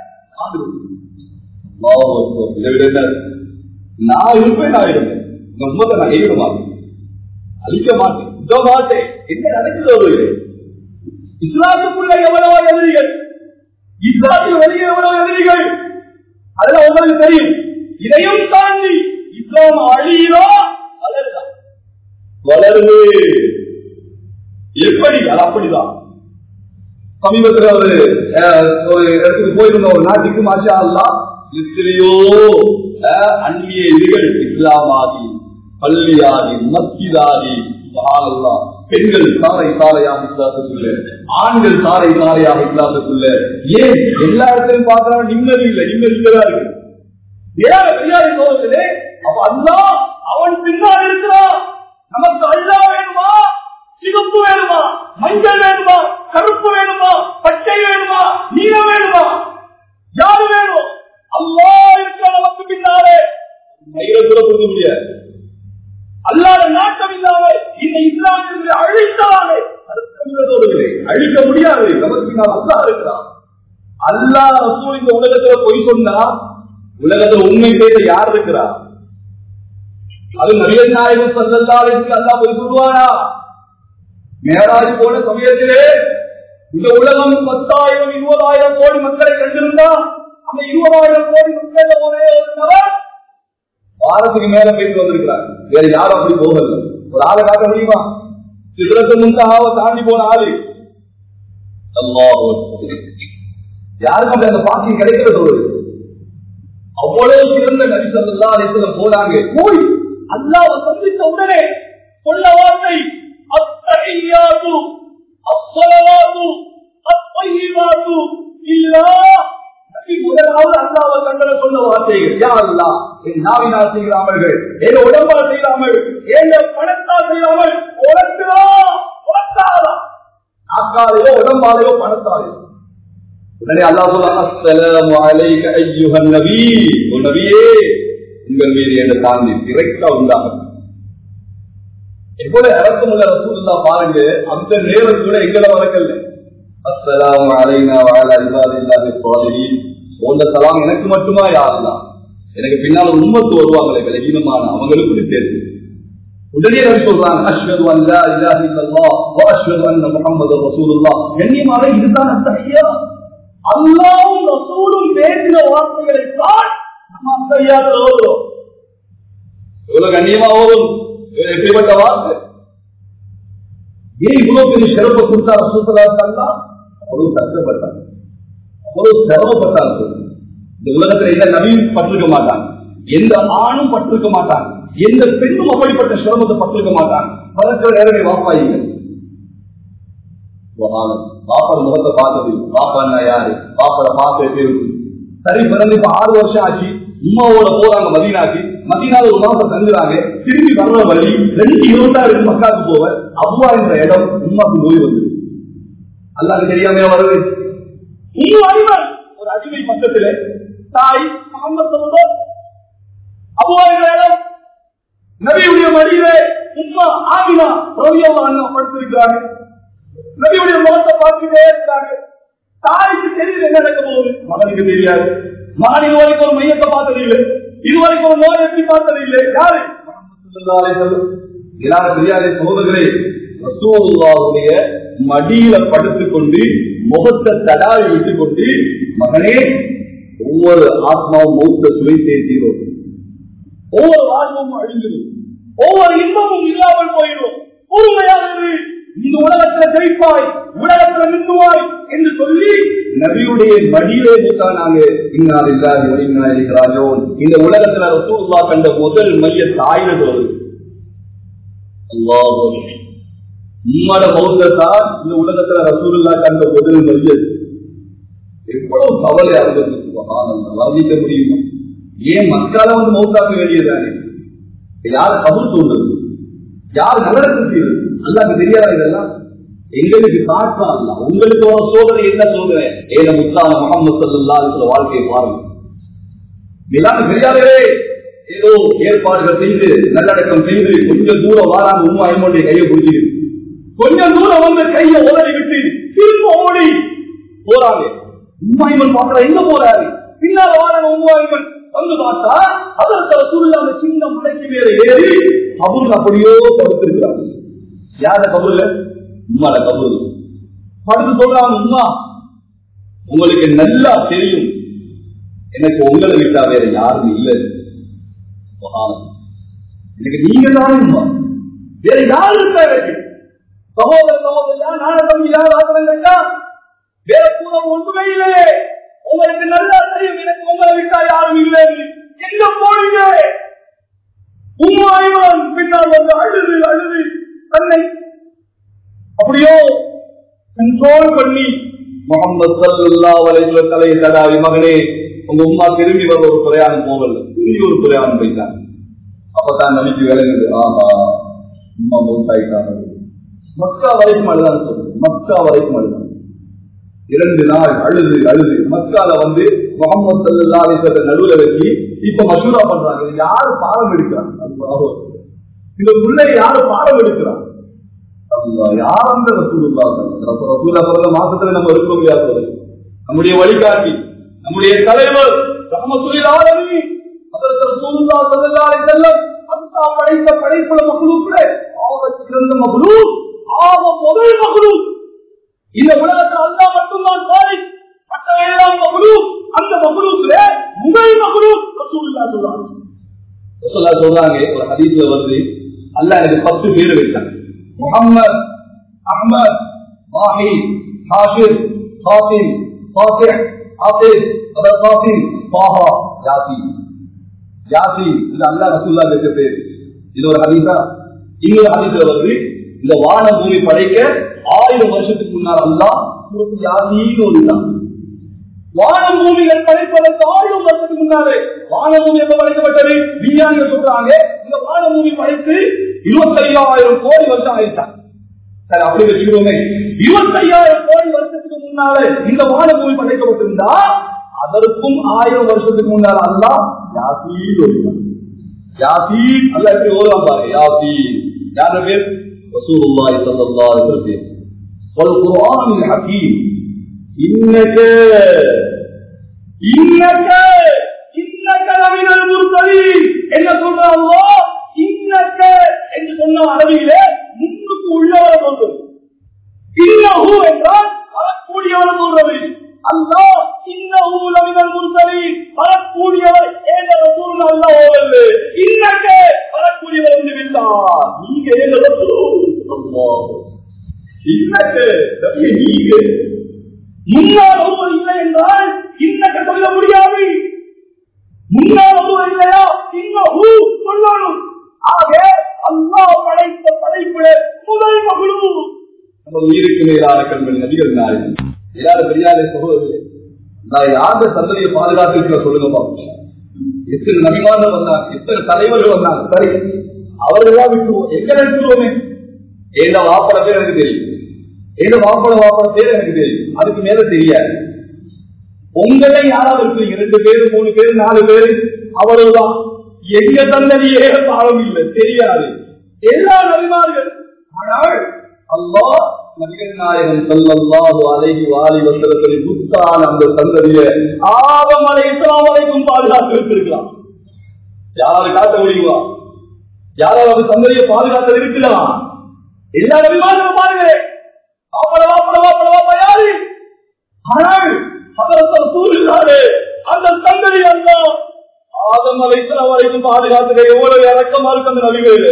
நான் இருப்பேன் நான் இருப்பேன் உங்க உண்மத்தை நான் கைவிட மாட்டேன் அழிக்க மாட்டேன் விட மாட்டேன் என்ன நடக்குது ஒரு இஸ்லாத்துக்குள்ள எவ்வளவோ எதிரிகள் இஸ்லாத்தில் வெளியே எவ்வளவு எதிரிகள் அதெல்லாம் உங்களுக்கு தெரியும் இதையும் தாண்டி இஸ்லாம் அழியுதோ வளருதா வளருது எப்படி அது அப்படிதான் சமீபத்தில் ஒரு ஒரு இடத்துக்கு போயிருந்த ஒரு நாட்டுக்கு மாஷா அல்லா எத்தனையோ அந்நிய இதுகள் இஸ்லாமாதி பள்ளியாதி மஸ்ஜிதாதி பெண்கள் சாலை சாலையாக இஸ்லாத்துக்குள்ள ஆண்கள் சாலை சாலையாக இஸ்லாத்துக்குள்ள ஏன் எல்லா இடத்திலும் பார்த்தா நிம்மதி இல்லை நிம்மதி இல்லதா இருக்கு ஏன் பெரியாரை சோதர்களே அப்ப அல்லா அவன் பின்னால் இருக்கிறான் நமக்கு அல்லா வேணுமா சிவப்பு வேணுமா மஞ்சள் வேணுமா கருப்பு வேணுமா பச்சை வேணுமா நீலம் வேணுமா யாரு வேணும் அல்லா இருக்கிற நமக்கு பின்னாலே மயில புரிய முடியாது அல்லாத நாட்டம் இல்லாமல் இந்த இஸ்லாமியர்களை அழித்தாலே அழிக்க முடியாது நமக்கு பின்னால் அல்லா இருக்கிறான் அல்லா ரசூல் இந்த உலகத்துல பொய் சொன்னா உலகத்துல உண்மை பேச யார் இருக்கிறா அது நபிய நாயகம் சல்லல்லாருக்கு அல்லா பொய் சொல்லுவாரா மேராஜ் போன சமயத்திலே இந்த உலகம் பத்தாயிரம் இருபதாயிரம் கோடி மக்களை கண்டிருந்தா அந்த இருபதாயிரம் கோடி மக்கள் ஒரே ஒரு நபர் வாரத்துக்கு மேல போயிட்டு வந்திருக்கிறார் வேற யாரும் அப்படி போகல ஒரு ஆளை காட்ட முடியுமா சிதறத்து முன்தாக தாண்டி போன ஆளு யாருக்கும் அந்த பாக்கியம் கிடைக்கிறது ஒரு அவ்வளவு சிறந்த நரிசல்லா இடத்துல போனாங்க போய் அல்லாவை சந்தித்த உடனே சொல்ல வார்த்தை அத்தகையாது அப்பலவாது அப்பையாது இல்லா முதலாவது அல்லாவை கண்டன சொன்ன வார்த்தைகள் யா அல்லா என் நாவினால் செய்யாமல் என் உடம்பால் செய்யாமல் என் பணத்தால் செய்யாமல் உனக்குதா உனக்காதா நாக்காலையோ உடம்பாலையோ பணத்தாலையோ உடனே அல்லா சொல்ல அஸ்ஸலாமு அலைக ஐயுஹன் நபி ஓ நபியே உங்கள் மீது என்ற தாண்டி டிரெக்டா உண்டாகும் எவ்வளவு இறக்கமுள்ள ரசூல்லா பாருங்க அந்த நேரம் கூட எங்களை வளர்க்கல அஸ்ஸலாமு அலைனா வஅலா இபாதில்லாஹி ஸாலிஹீன் போன்ற சலாம் எனக்கு மட்டுமா யாருலாம் எனக்கு பின்னால உண்மத்து வருவாங்களே விலகீனமான அவங்களுக்கு சேர்த்து உடனே நபி சொல்றாங்க அஷ்ஹது அன் லா இலாஹ இல்லல்லாஹ் வ அஷ்ஹது அன்ன முஹம்மது ரசூலுல்லாஹ் கண்ணியமான இதுதான் அத்தஹியா அல்லாஹ்வும் ரசூலும் பேசின வார்த்தைகளை தான் நம்ம அத்தஹியாத ஓதுறோம் இவ்வளவு கண்ணியமா ஓதும் எப்படிப்பட்ட வார்த்தை ஏன் இவ்வளவு பெரிய சிறப்பை கொடுத்தா ரசூசலா இருந்தா அவ்வளவு கஷ்டப்பட்டாங்க அவ்வளவு சிரமப்பட்டாங்க இந்த உலகத்துல எந்த நபியும் பட்டிருக்க மாட்டாங்க எந்த ஆணும் பட்டிருக்க மாட்டாங்க எந்த பெண்ணும் அப்படிப்பட்ட சிரமத்தை பட்டிருக்க மாட்டாங்க பதக்கிற நேரடி வாப்பாயிங்க பாப்பா முகத்தை பார்த்தது பாப்பா யாரு பாப்பட பார்த்து எப்படி இருக்கு சரி பிறந்து இப்ப ஆறு வருஷம் ஆச்சு உமாவோட போறாங்க மதீனாக்கு மதீனால ஒரு மாசம் தங்குறாங்க திரும்பி வர்ற வழி ரெண்டு இருபத்தாறு மக்காவுக்கு போவ அவ்வா என்ற இடம் உமாக்கு நோய் வந்து அல்லாது தெரியாம வருது இன்னும் அறிவார் ஒரு அடிமை பக்கத்துல தாய் முகமது அவ்வா என்ற இடம் நபியுடைய மடியில உமா ஆகினா ரவியம்மா அண்ணன் படுத்திருக்கிறாங்க நபியுடைய முகத்தை பார்த்துட்டே இருக்கிறாங்க தாய்க்கு தெரியுது என்ன நடக்க போகுது மகனுக்கு தெரியாது மகன் இதுவரைக்கும் ஒரு மையத்தை பார்த்தது இல்லை இதுவரைக்கும் ஒரு நோய் எட்டி பார்த்தது இல்லை யாரு தெரியாத சோதர்களே ரசூலுல்லாவுடைய மடியில படுத்துக் கொண்டு முகத்தை தடாவி விட்டுக் கொண்டு மகனே ஒவ்வொரு ஆத்மாவும் மௌத்த சுவை சேர்த்தீரோ ஒவ்வொரு வாழ்வும் அழிஞ்சிடும் ஒவ்வொரு இன்பமும் இல்லாமல் போயிடும் பொறுமையானது இந்த உலகத்துல ஜெயிப்பாய் உலகத்துல நின்றுவாய் என்று சொல்லி நபியுடைய மடியிலே நாங்க இன்னால் இல்லாத இன்னா இருக்கிறாயோன் இந்த உலகத்துல ரசூல்லா கண்ட முதல் மைய தாயினது வருது அல்லாஹ் உம்மட மௌத்தத்தான் இந்த உலகத்துல ரசூலுல்லா கண்ட முதல் மையது எவ்வளவு கவலை அவர்களுக்கு வர்ணிக்க முடியுமா ஏன் மக்களை வந்து மௌத்தாக்க வேண்டியதானே யார் கபல் தோன்றது யார் நகரத்து செய்வது அல்லாக்கு தெரியாதா இதெல்லாம் எங்களுக்கு காட்டா அல்ல உங்களுக்கு ஒரு சோதனை என்ன சோதனை ஏன முத்தான முகமது சல்லா இருக்கிற வாழ்க்கையை பாருங்க இதெல்லாம் தெரியாதே ஏதோ ஏற்பாடுகள் செய்து நல்லடக்கம் செய்து கொஞ்சம் தூரம் வாராங்க உண்மை ஐமோடைய கையை பிடிச்சிருக்கு கொஞ்சம் தூரம் வந்து கையை உதறி விட்டு திரும்ப ஓடி போறாங்க உண்மாய்மன் பாக்குற எங்க போறாரு பின்னால் வாராங்க உண்மாய்மன் வந்து பார்த்தா அதற்கு சூழ்நிலை அந்த சின்ன மலைக்கு மேல ஏறி கபூர் அப்படியோ படுத்திருக்கிறாங்க யார கபூர்ல உம்மால கபூர் படுத்து சொல்றாங்க உம்மா உங்களுக்கு நல்லா தெரியும் எனக்கு உங்களை விட்டா வேற யாரும் இல்லை எனக்கு நீங்க தான் உம்மா வேற யாரும் இருக்கா எனக்கு சகோதர சகோதரியா நாட தம்பியா ராசனங்கா வேற கூட ஒன்றுமே இல்லையே உங்களுக்கு நல்லா தெரியும் எனக்கு உங்களை விட்டா யாரும் இல்லை எங்க போனீங்க உண்மாய்வான் பின்னால் வந்து அழுது அழுது தன்னை அப்படியோ கண்ட்ரோல் பண்ணி முகமது சல்லா வலைக்குள்ள தலையை தடாவி மகனே உங்க உமா திரும்பி வர ஒரு பிரயாணம் போகல திரும்பி ஒரு பிரயாணம் போயிட்டாங்க அப்பதான் நம்பிக்கை விளங்குது ஆஹா உமா மூத்தாயிட்டாங்க மக்கா வரைக்கும் அழுதான் சொல்லுங்க மக்கா வரைக்கும் அழுதான் இரண்டு நாள் அழுது அழுது மக்கால வந்து முகமது சல்லா அலிசல்ல நடுவுல வச்சு இப்ப மசூரா பண்றாங்க யாரு பாடம் எடுக்கிறாங்க இந்த முல்லை யாரு பாடம் எடுக்கிறாங்க யார் அந்த ரசூலுல்லா ரசூலா பிறந்த மாசத்துல நம்ம இருக்க முடியாது நம்முடைய வழிகாட்டி நம்முடைய தலைவர் ரஹமத்துல்லாஹி அதற்கு ரசூலுல்லா ஸல்லல்லாஹு அலைஹி வஸல்லம் அல்லாஹ் படைத்த படைப்புல மக்லூக்ல ஆக சிறந்த மக்லூக் ஆக முதல் மக்லூக் இந்த உலகத்தில் அல்லாஹ் மட்டும்தான் சாரி மற்றவையெல்லாம் மக்லூக் அந்த மக்லூக்ல முதல் மக்லூக் ரசூலுல்லா சொல்றாங்க ரசூலுல்லா சொல்றாங்க ஒரு ஹதீஸ்ல வருது அல்லாஹ் எனக்கு பத்து பேர் வச்சாங்க முகம்மது அஹமத் மாஹி ஹாஷிர் ஹாசிம் ஃபாத்திஹ் ஹாஃபிஸ் அதாவது ஃபாசிம் ஃபாஹா யாசி யாசி இது அல்லாஹ் ரசூலுல்லாஹ் வச்ச பேர் இது ஒரு ஹதீஸா இன்னொரு ஹதீஸ்ல வருது இந்த வான பூமி படைக்க ஆயிரம் வருஷத்துக்கு முன்னால் அல்லாஹ் சூரத்து யாசின்னு ஒரு தான் வான பூமிகள் படைப்பதற்கு ஆயிரம் வருஷத்துக்கு முன்னாலே வான பூமி எப்ப படைக்கப்பட்டது விஞ்ஞானிகள் சொல்றாங்க இந்த வான பூமி படைத்து இருபத்தையாயிரம் கோடி வருஷம் ஆயிட்டாங்க சரி அப்படி வச்சுக்கிறோமே இருபத்தையாயிரம் கோடி வருஷத்துக்கு முன்னாலே இந்த வான பூமி படைக்கப்பட்டிருந்தா அதற்கும் ஆயிரம் வருஷத்துக்கு முன்னால் அல்லா யாசீன் வருகிறார் யாசீன் அல்ல எப்படி ஓடுவாங்க பாருங்க யாசீன் யார பேர் ரசூலுல்லாஹி ஸல்லல்லாஹு அலைஹி வஸல்லம் والقرآن الحكيم إنك إنك إنك لمن المرسلين என்ன சொல்ற அல்லாஹ் இன்னக்க என்று சொன்ன அளவிலே முன்னுக்கு உள்ளவரை சொல்றது இன்னஹு என்றால் வரக்கூடியவர் சொல்றது அல்லாஹ் இன்னஹு லமினல் முர்சலீன் வரக்கூடியவர் ஏக ரசூல் அல்லாஹ் ஓவல்ல இன்னக்க வரக்கூடியவர் என்று விட்டார் நீங்க ஏக ரசூல் அல்லாஹ் இன்னக்க நபியே நீங்க முன்னால் ஒருவர் இல்லை என்றால் இன்னக்க சொல்ல முடியாது முன்னால் ஒருவர் இல்லையா இன்னஹு சொல்லணும் ஆக அல்லாஹ் படைத்த படைப்புல முதல் மகளு நம்ம உயிருக்கு மேலான கண்கள் நபிகள் நாயகம் எல்லாரும் பெரியாரே சகோதரர்களே நான் யாருடைய சந்ததியை பாதுகாத்திருக்கிற சொல்லுங்க பாப்போம் எத்தனை நபிமார்கள் வந்தாங்க எத்தனை தலைவர்கள் வந்தாங்க சரி அவர்களெல்லாம் விட்டுருவோம் எங்க எடுத்துருவோமே ஏதோ வாப்பட பேர் எனக்கு தெரியும் ஏதோ வாப்பட வாப்பட பேர் எனக்கு தெரியும் அதுக்கு மேல தெரியாது உங்களை யாராவது இருக்கிறீங்க ரெண்டு பேரு மூணு பேரு நாலு பேரு அவ்வளவுதான் எங்க சந்ததியே பாவம் இல்லை தெரியாது எல்லா நபிமார்கள் ஆனால் அல்லாஹ் நபிகள் நாயகம் சொல்லல்லாஹு அலைஹி வாலி வசலத்தில் முத்தான அந்த சந்ததிய ஆவமலை இஸ்லாம் வரைக்கும் பாதுகாத்து இருக்கலாம் யாராவது காட்ட முடியுமா யாராவது சந்ததியை பாதுகாத்து இருக்கலாம் எல்லா நபிமார்களும் பாருங்க வாப்படவா படவா படவா யாரு ஆனால் அதற்கு சூழ்நிலை அந்த சந்ததி அல்ல ஆதம் அலைத்தல் வரைக்கும் பாதுகாத்துக்க எவ்வளவு இறக்கமா இருக்கு அந்த நபிகள்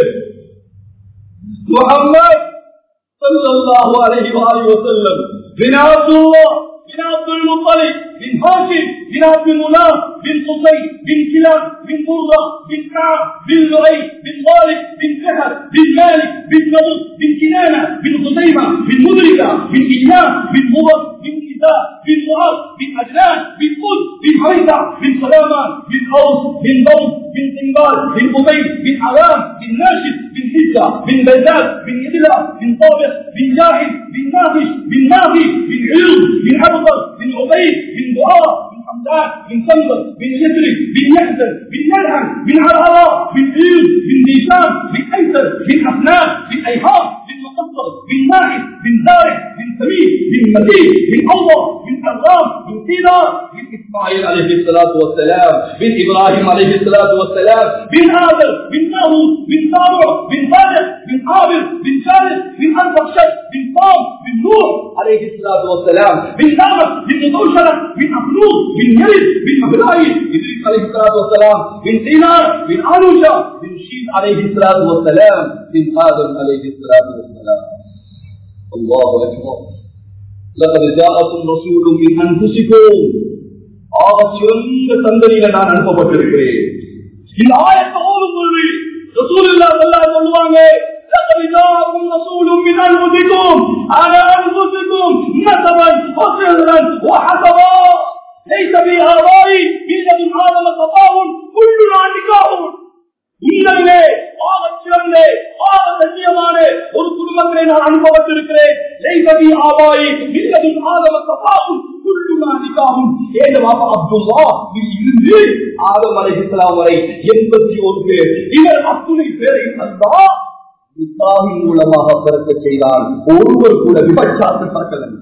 முகம்மது ஸல்லல்லாஹு அலைஹி வஸல்லம் பின் அப்துல்லாஹ் بن عبد المطلب بن هاشم بن عبد مناف بن قصي بن كلاب بن مرة بن كعب بن لؤي بن غالب بن فهر بن مالك بن نضر بن كنانة بن خزيمة بن مدركة بن إياب بن مضر بن كتاب بن معاذ بن عدنان بن قد بن حيثة بن سلامان بن أوس بن ضوء بن سنبال بن أبي بن عوام بن ناشد بن حجة بن بزاد بن إدلة بن طابق بن جاهل بن نافش بن نافي بن عيوب بن عبقر بن عبيد بن دعاء بن حمدان بن سنبل بن يسري بن يحزن بن يلعن بن عرعراء بن عيوب بن ديشان بن أيسر بن حسنان بن أيهام بن مقصر بن ماعز بن زارع بن سمير بن مدين بن الله بن حرام بن سيدار بن إسماعيل عليه الصلاة والسلام بن إبراهيم عليه الصلاة والسلام بن آدم بن ناهود بن سارع بن صالح بن عامر بن شارف بن أنفخشد بن صام بن نوح عليه الصلاة والسلام بن نامر بن نبوشرة بن أخلوق بن يلد بن مهلاي إدريس عليه الصلاة والسلام بن سينار بن أنوشا بن شيد عليه الصلاة والسلام بن آدم عليه الصلاة والسلام الله أكبر لقد جاءكم رسول من أنفسكم ஆக சிறந்த சந்ததியில நான் அனுப்பப்பட்டிருக்கிறேன் இந்த ஆயத்தை ஓடும் பொழுது ரசூலுல்லா ஸல்லல்லாஹு சொல்லுவாங்க لقد جاءكم رسول من انفسكم على انفسكم نسبا وسرا وحسبا ليس في آبائي إلا من آدم تطاول كلنا نكاح உண்மையிலே ஆக சிறந்த ஆக சத்தியமான ஒரு குடும்பத்திலே நான் அனுபவத்திருக்கிறேன் லைசபி ஆவாயி இல்லதின் ஆதம சபாவும் குள்ளுமாதிக்காகும் ஏழு பாபா அப்துல்லா இருந்து ஆதம் அலைஹிஸ்ஸலாம் வரை எண்பத்தி ஒரு பேர் இவர் அத்துணை பேரை தந்தா இஸ்லாமின் மூலமாக பிறக்க செய்தான் ஒருவர் கூட விபச்சாரத்தை பார்க்கவில்லை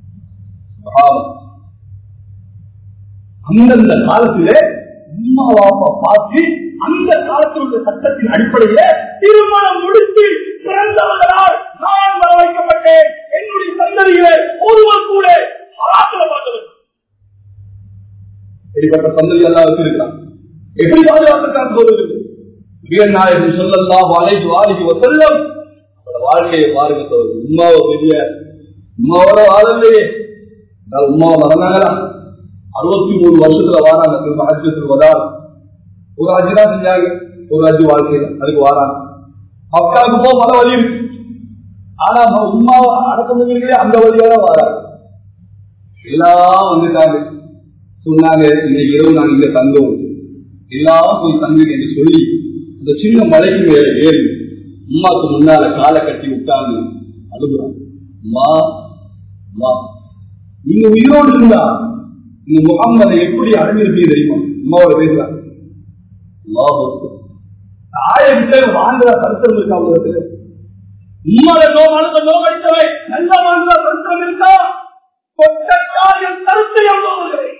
அந்தந்த காலத்திலே உம்மா வாப்பா பார்த்து அந்த காலத்தில் உள்ள சட்டத்தின் அடிப்படையில திருமணம் முடித்து பிறந்தவர்களால் நான் வர வைக்கப்பட்டேன் என்னுடைய சந்ததியிலே ஒருவர் கூட ஆத்துல பார்த்தவர் இப்படிப்பட்ட சந்ததி எல்லாம் வச்சிருக்கிறான் எப்படி பாதுகாத்துக்கான சொல்லுது நாயகன் சொல்லலாம் வாழைக்கு வாழைக்கு செல்லம் வாழ்க்கையை பாருங்க சொல்லுது உமாவை பெரிய உமாவோட வாழலையே உமாவை மறந்தாங்களா அறுபத்தி மூணு வருஷத்துல வாராங்க மகத்துக்கு வராது ஒரு அஞ்சு தான் செஞ்சாங்க ஒரு அஞ்சு வாழ்க்கையில அதுக்கு வாராங்க மக்களுக்கு போ மன வழி இருக்கு ஆனா உமா அடக்கம் அந்த வழியோட வாராங்க எல்லாம் வந்துட்டாங்க சொன்னாங்க இந்த இரவு நான் இங்க தந்தோம் எல்லாம் போய் தங்குங்க என்று சொல்லி இந்த சின்ன மலைக்கு மேல ஏறி உமாக்கு முன்னால காலை கட்டி விட்டாங்க அழுகுறாங்க அம்மா அம்மா நீங்க உயிரோடு இருந்தா இந்த முகம்மதை எப்படி அடைஞ்சிருப்பீங்க தெரியுமா அம்மாவோட பேசுறாங்க தாயத்தை வாழ்ந்த கருத்தம் இருக்கா உலகத்துல உண்மையில நோமனத்தை நோக்கடித்தவை நல்ல வாழ்ந்த கருத்தம் இருக்கா கொட்டக்காரியம் கருத்தை எவ்வளவு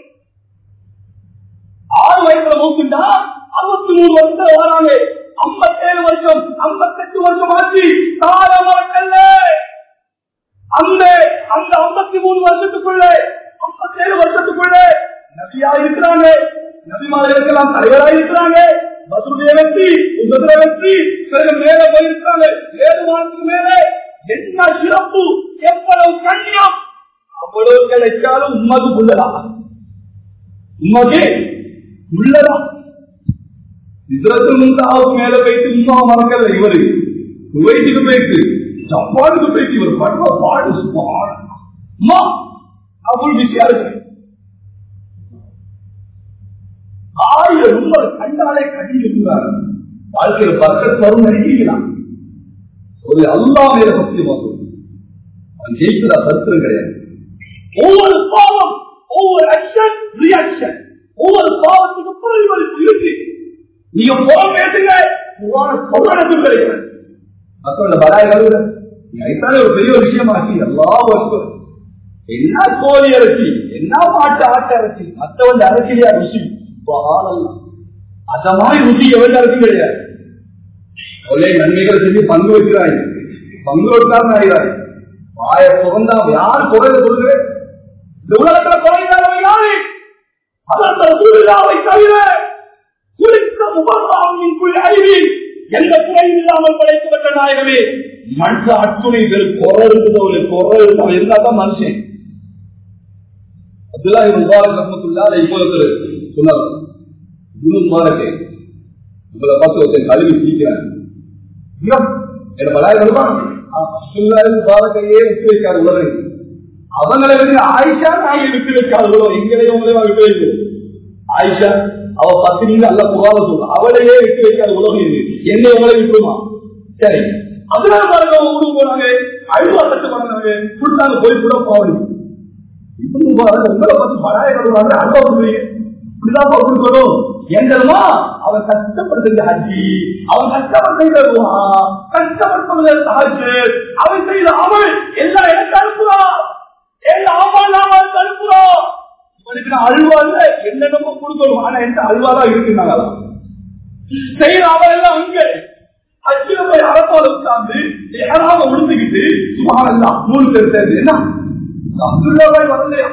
ஆறு வயசுல மூக்குண்டா அறுபத்தி மூணு வருஷம் வராங்க ஐம்பத்தேழு வருஷம் ஐம்பத்தெட்டு வருஷம் ஆச்சு கால மறக்கல்ல அந்த அந்த ஐம்பத்தி மூணு வருஷத்துக்குள்ள ஐம்பத்தேழு வருஷத்துக்குள்ள நபியா இருக்கிறாங்க நபிமார்களுக்கெல்லாம் தலைவராக இருக்கிறாங்க மதுரைய வெற்றி உதர வெற்றி பிறகு மேல போயிருக்காங்க ஏழு மாதத்துக்கு மேல என்ன சிறப்பு எவ்வளவு கண்ணியம் அவ்வளவு கிடைச்சாலும் உண்மது உள்ளதா உண்மைக்கு உள்ளதா இஸ்ரத்தில் முந்தாவுக்கு மேல போயிட்டு உமா மறக்கல இவரு குவைத்துக்கு போயிட்டு ஜப்பானுக்கு போயிட்டு இவர் படுற பாடு அம்மா அவ்வளவு விஷயம் இருக்கு ஆயிரம் உண்மை கண்டாலே கட்டி இருந்தார் வாழ்க்கையில் பக்கத்து வரும் நினைக்கிறான் ஒரு அல்லா மேல சத்தியமாக அவன் ஜெயிக்கிறா சரித்திரம் கிடையாது ஒவ்வொரு பாவம் ஒவ்வொரு ஆக்ஷன் ரியாக்ஷன் ஒவ்வொரு பாவத்துக்கு பிரதிபலிப்பு இருக்கு நீங்க போக பேசுங்க சொல்றது கிடையாது மக்களோட பராய் வருது நீங்க ஒரு பெரிய விஷயமாச்சு எல்லா வருஷம் என்ன கோழி அரிசி என்ன மாட்டு ஆட்டு அரிசி மற்றவன் அரசியலையா ருசி அந்த மாதிரி ருசி எவ்வளவு அரிசி கிடையாது ஒரே நன்மைகள் செஞ்சு பங்கு வைக்கிறாங்க பங்கு வைக்காம ஆகிறாங்க வாய புகந்தா யார் குறைய சொல்லுங்க இந்த உலகத்துல குறைந்தாலும் யாரு அதற்கு சூழ்நிலாவை தவிர முகத்தாமின் அறிவில் எந்த குறையும் இல்லாமல் படைக்கப்பட்ட நாயகமே மனுஷ அத்துணை பேர் குரல் இருக்குது குரல் இருந்தாதான் மனுஷன் அப்துல்லா முபாரக் ரஹமத்துல்லா அதை இப்போது சொன்னார் குரு முபாரக்கே உங்களை பார்த்து ஒருத்தன் கல்வி சீக்கிறேன் என்ன பலாய் வருவான் அப்துல்லா முபாரக்கையே விட்டு வைக்காது உலகம் அவங்களை வந்து ஆயிஷா நாயை விட்டு வைக்காது உலகம் எங்களையும் உங்களையும் விட்டு வைக்கிறது ஆயிஷா அவ பத்தினின்னு அல்ல புகாத சொல்ல அவளையே விட்டு வைக்காத உலகம் இது என்னை உங்களை விட்டுருமா சரி அதனால பாருங்க ஊருக்கு போனாங்க அழுவா தட்டு பண்ணாங்க கொடுத்தாங்க போய் கூட போவாங்க இப்படி பாருங்க உங்களை பார்த்து படாய கடுவாங்க அழுவா கொடுக்குறீங்க இப்படிதான் கொடுக்கணும் எங்கம்மா அவன் கஷ்டப்படுறது ஹஜ்ஜி அவன் கஷ்டப்பட்டு கஷ்டப்பட்டு ஹஜ்ஜு அவன் செய்த அவள் எல்லாம் எனக்கு அனுப்புறான் எல்லா ஆமால் அவன் அனுப்புறான் இவனுக்கு நான் அழுவாங்க என்னென்னமோ கொடுக்கணும் ஆனா எந்த அழுவாதான் இருக்குன்னாங்க செய்யற அவன் எல்லாம் அங்க அச்சுல போய் அரசோட உட்கார்ந்து யாராவது உழுந்துக்கிட்டு சுமாரெல்லாம் மூணு பேர் சேர்ந்து என்ன அப்துல்லாபாய் வரலையா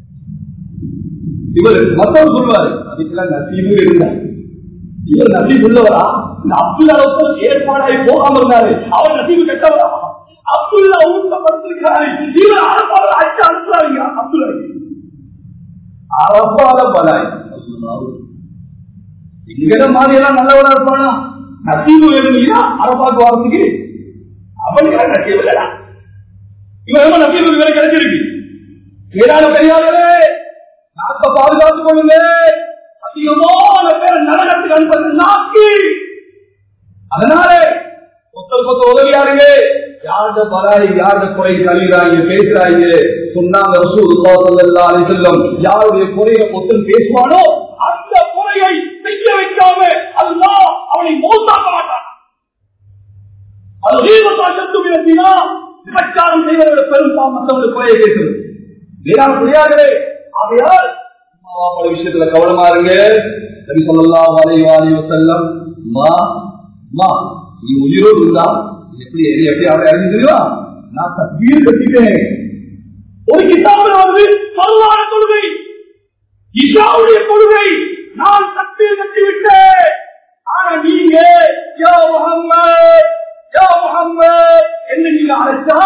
இவர் மத்தவர் சொல்லுவாரு அதுக்கெல்லாம் நசீபு இருந்தார் இவர் நசீப் உள்ளவரா இந்த அப்துல்லா ஏற்பாடாய் போகாம இருந்தாரு அவர் நசீபு கெட்டவரா அப்துல்லா ஊக்கப்படுத்திருக்கிறாரு இவர் அரசாங்க அச்சு அனுப்புறாங்க அப்துல்லா அரப்பால பலாய் இங்கிற மாதிரி எல்லாம் நல்லவனா இருப்பானா நசீபு வேணும்னா அரப்பாக்கு வரதுக்கு அவனுக்கு நசீபு இல்லடா இவன் நசீபு வேலை கிடைச்சிருக்கு ஏதாவது பெரியார்களே நாக்க பாதுகாத்துக் கொள்ளுங்க அதிகமான பேர் நரகத்துக்கு அனுப்பது நாக்கு அதனால ஒருத்தர் கொத்த உதவியாருங்க யார்ட பலாய் யார்ட குறை கழிகிறாங்க பேசுறாங்க சொன்னாங்க செல்லும் யாருடைய குறையை ஒருத்தன் பேசுவானோ அந்த குறையை செய்ய வைக்காம அல்லா அவனை மோசாக்க மாட்டான் அது வீரத்தா செத்து விரட்டினா விபச்சாரம் செய்வதோட பெரும்பாலும் மற்றவங்க குறையை பேசுறது வேளாண் புரியாதே ஆகையால் பல விஷயத்துல கவனமா இருங்க நபி சொல்லலாம் வலைவாணி செல்லம் மா மா நீ உயிரோடு இருந்தா எப்படி எப்படி அவரை அறிஞ்சு தெரியுமா நான் தப்பீர் கட்டிட்டேன் ஒரு கிதாபில் வந்து பல்லான கொள்கை இஷாவுடைய கொள்கை நான் தப்பீர் கட்டி விட்டேன் ஆனா நீங்க யா முகம்மது யா முகம்மது என்ன நீங்க அழைச்சா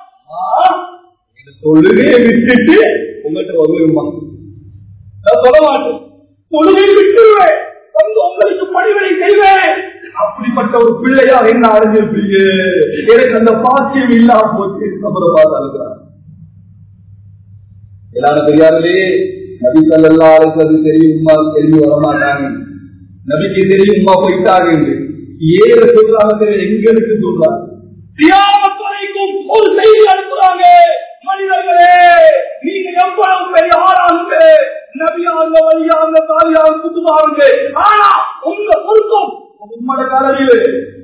தொழுகையை விட்டுட்டு உங்கள்கிட்ட வருவேன் நான் சொல்ல மாட்டேன் தொழுகை விட்டுருவேன் வந்து உங்களுக்கு பணிகளை செய்வேன் அப்படிப்பட்ட ஒரு பிள்ளையா என்ன அடைஞ்சிருப்பீங்க எனக்கு அந்த பாக்கியம் இல்லாம போச்சு நம்மளை பார்த்து அழுகிறார் எல்லாரும் தெரியாதே நபி சல்லா அழைக்கிறது தெரியுமா தெரிஞ்சு வரமாட்டாங்க நபிக்கு தெரியுமா போயிட்டாங்க ஏழு சொல்றாங்க எங்களுக்கு சொல்றாங்க தியாகத்துறைக்கும் ஒரு செய்தி அனுப்புறாங்க மனிதர்களே நீங்க எவ்வளவு பெரிய ஆளாங்க நபியாங்க வழியாங்க தாலியாங்க குத்துமாருங்க ஆனா உங்க பொருத்தம் உம்மட காலடியிலே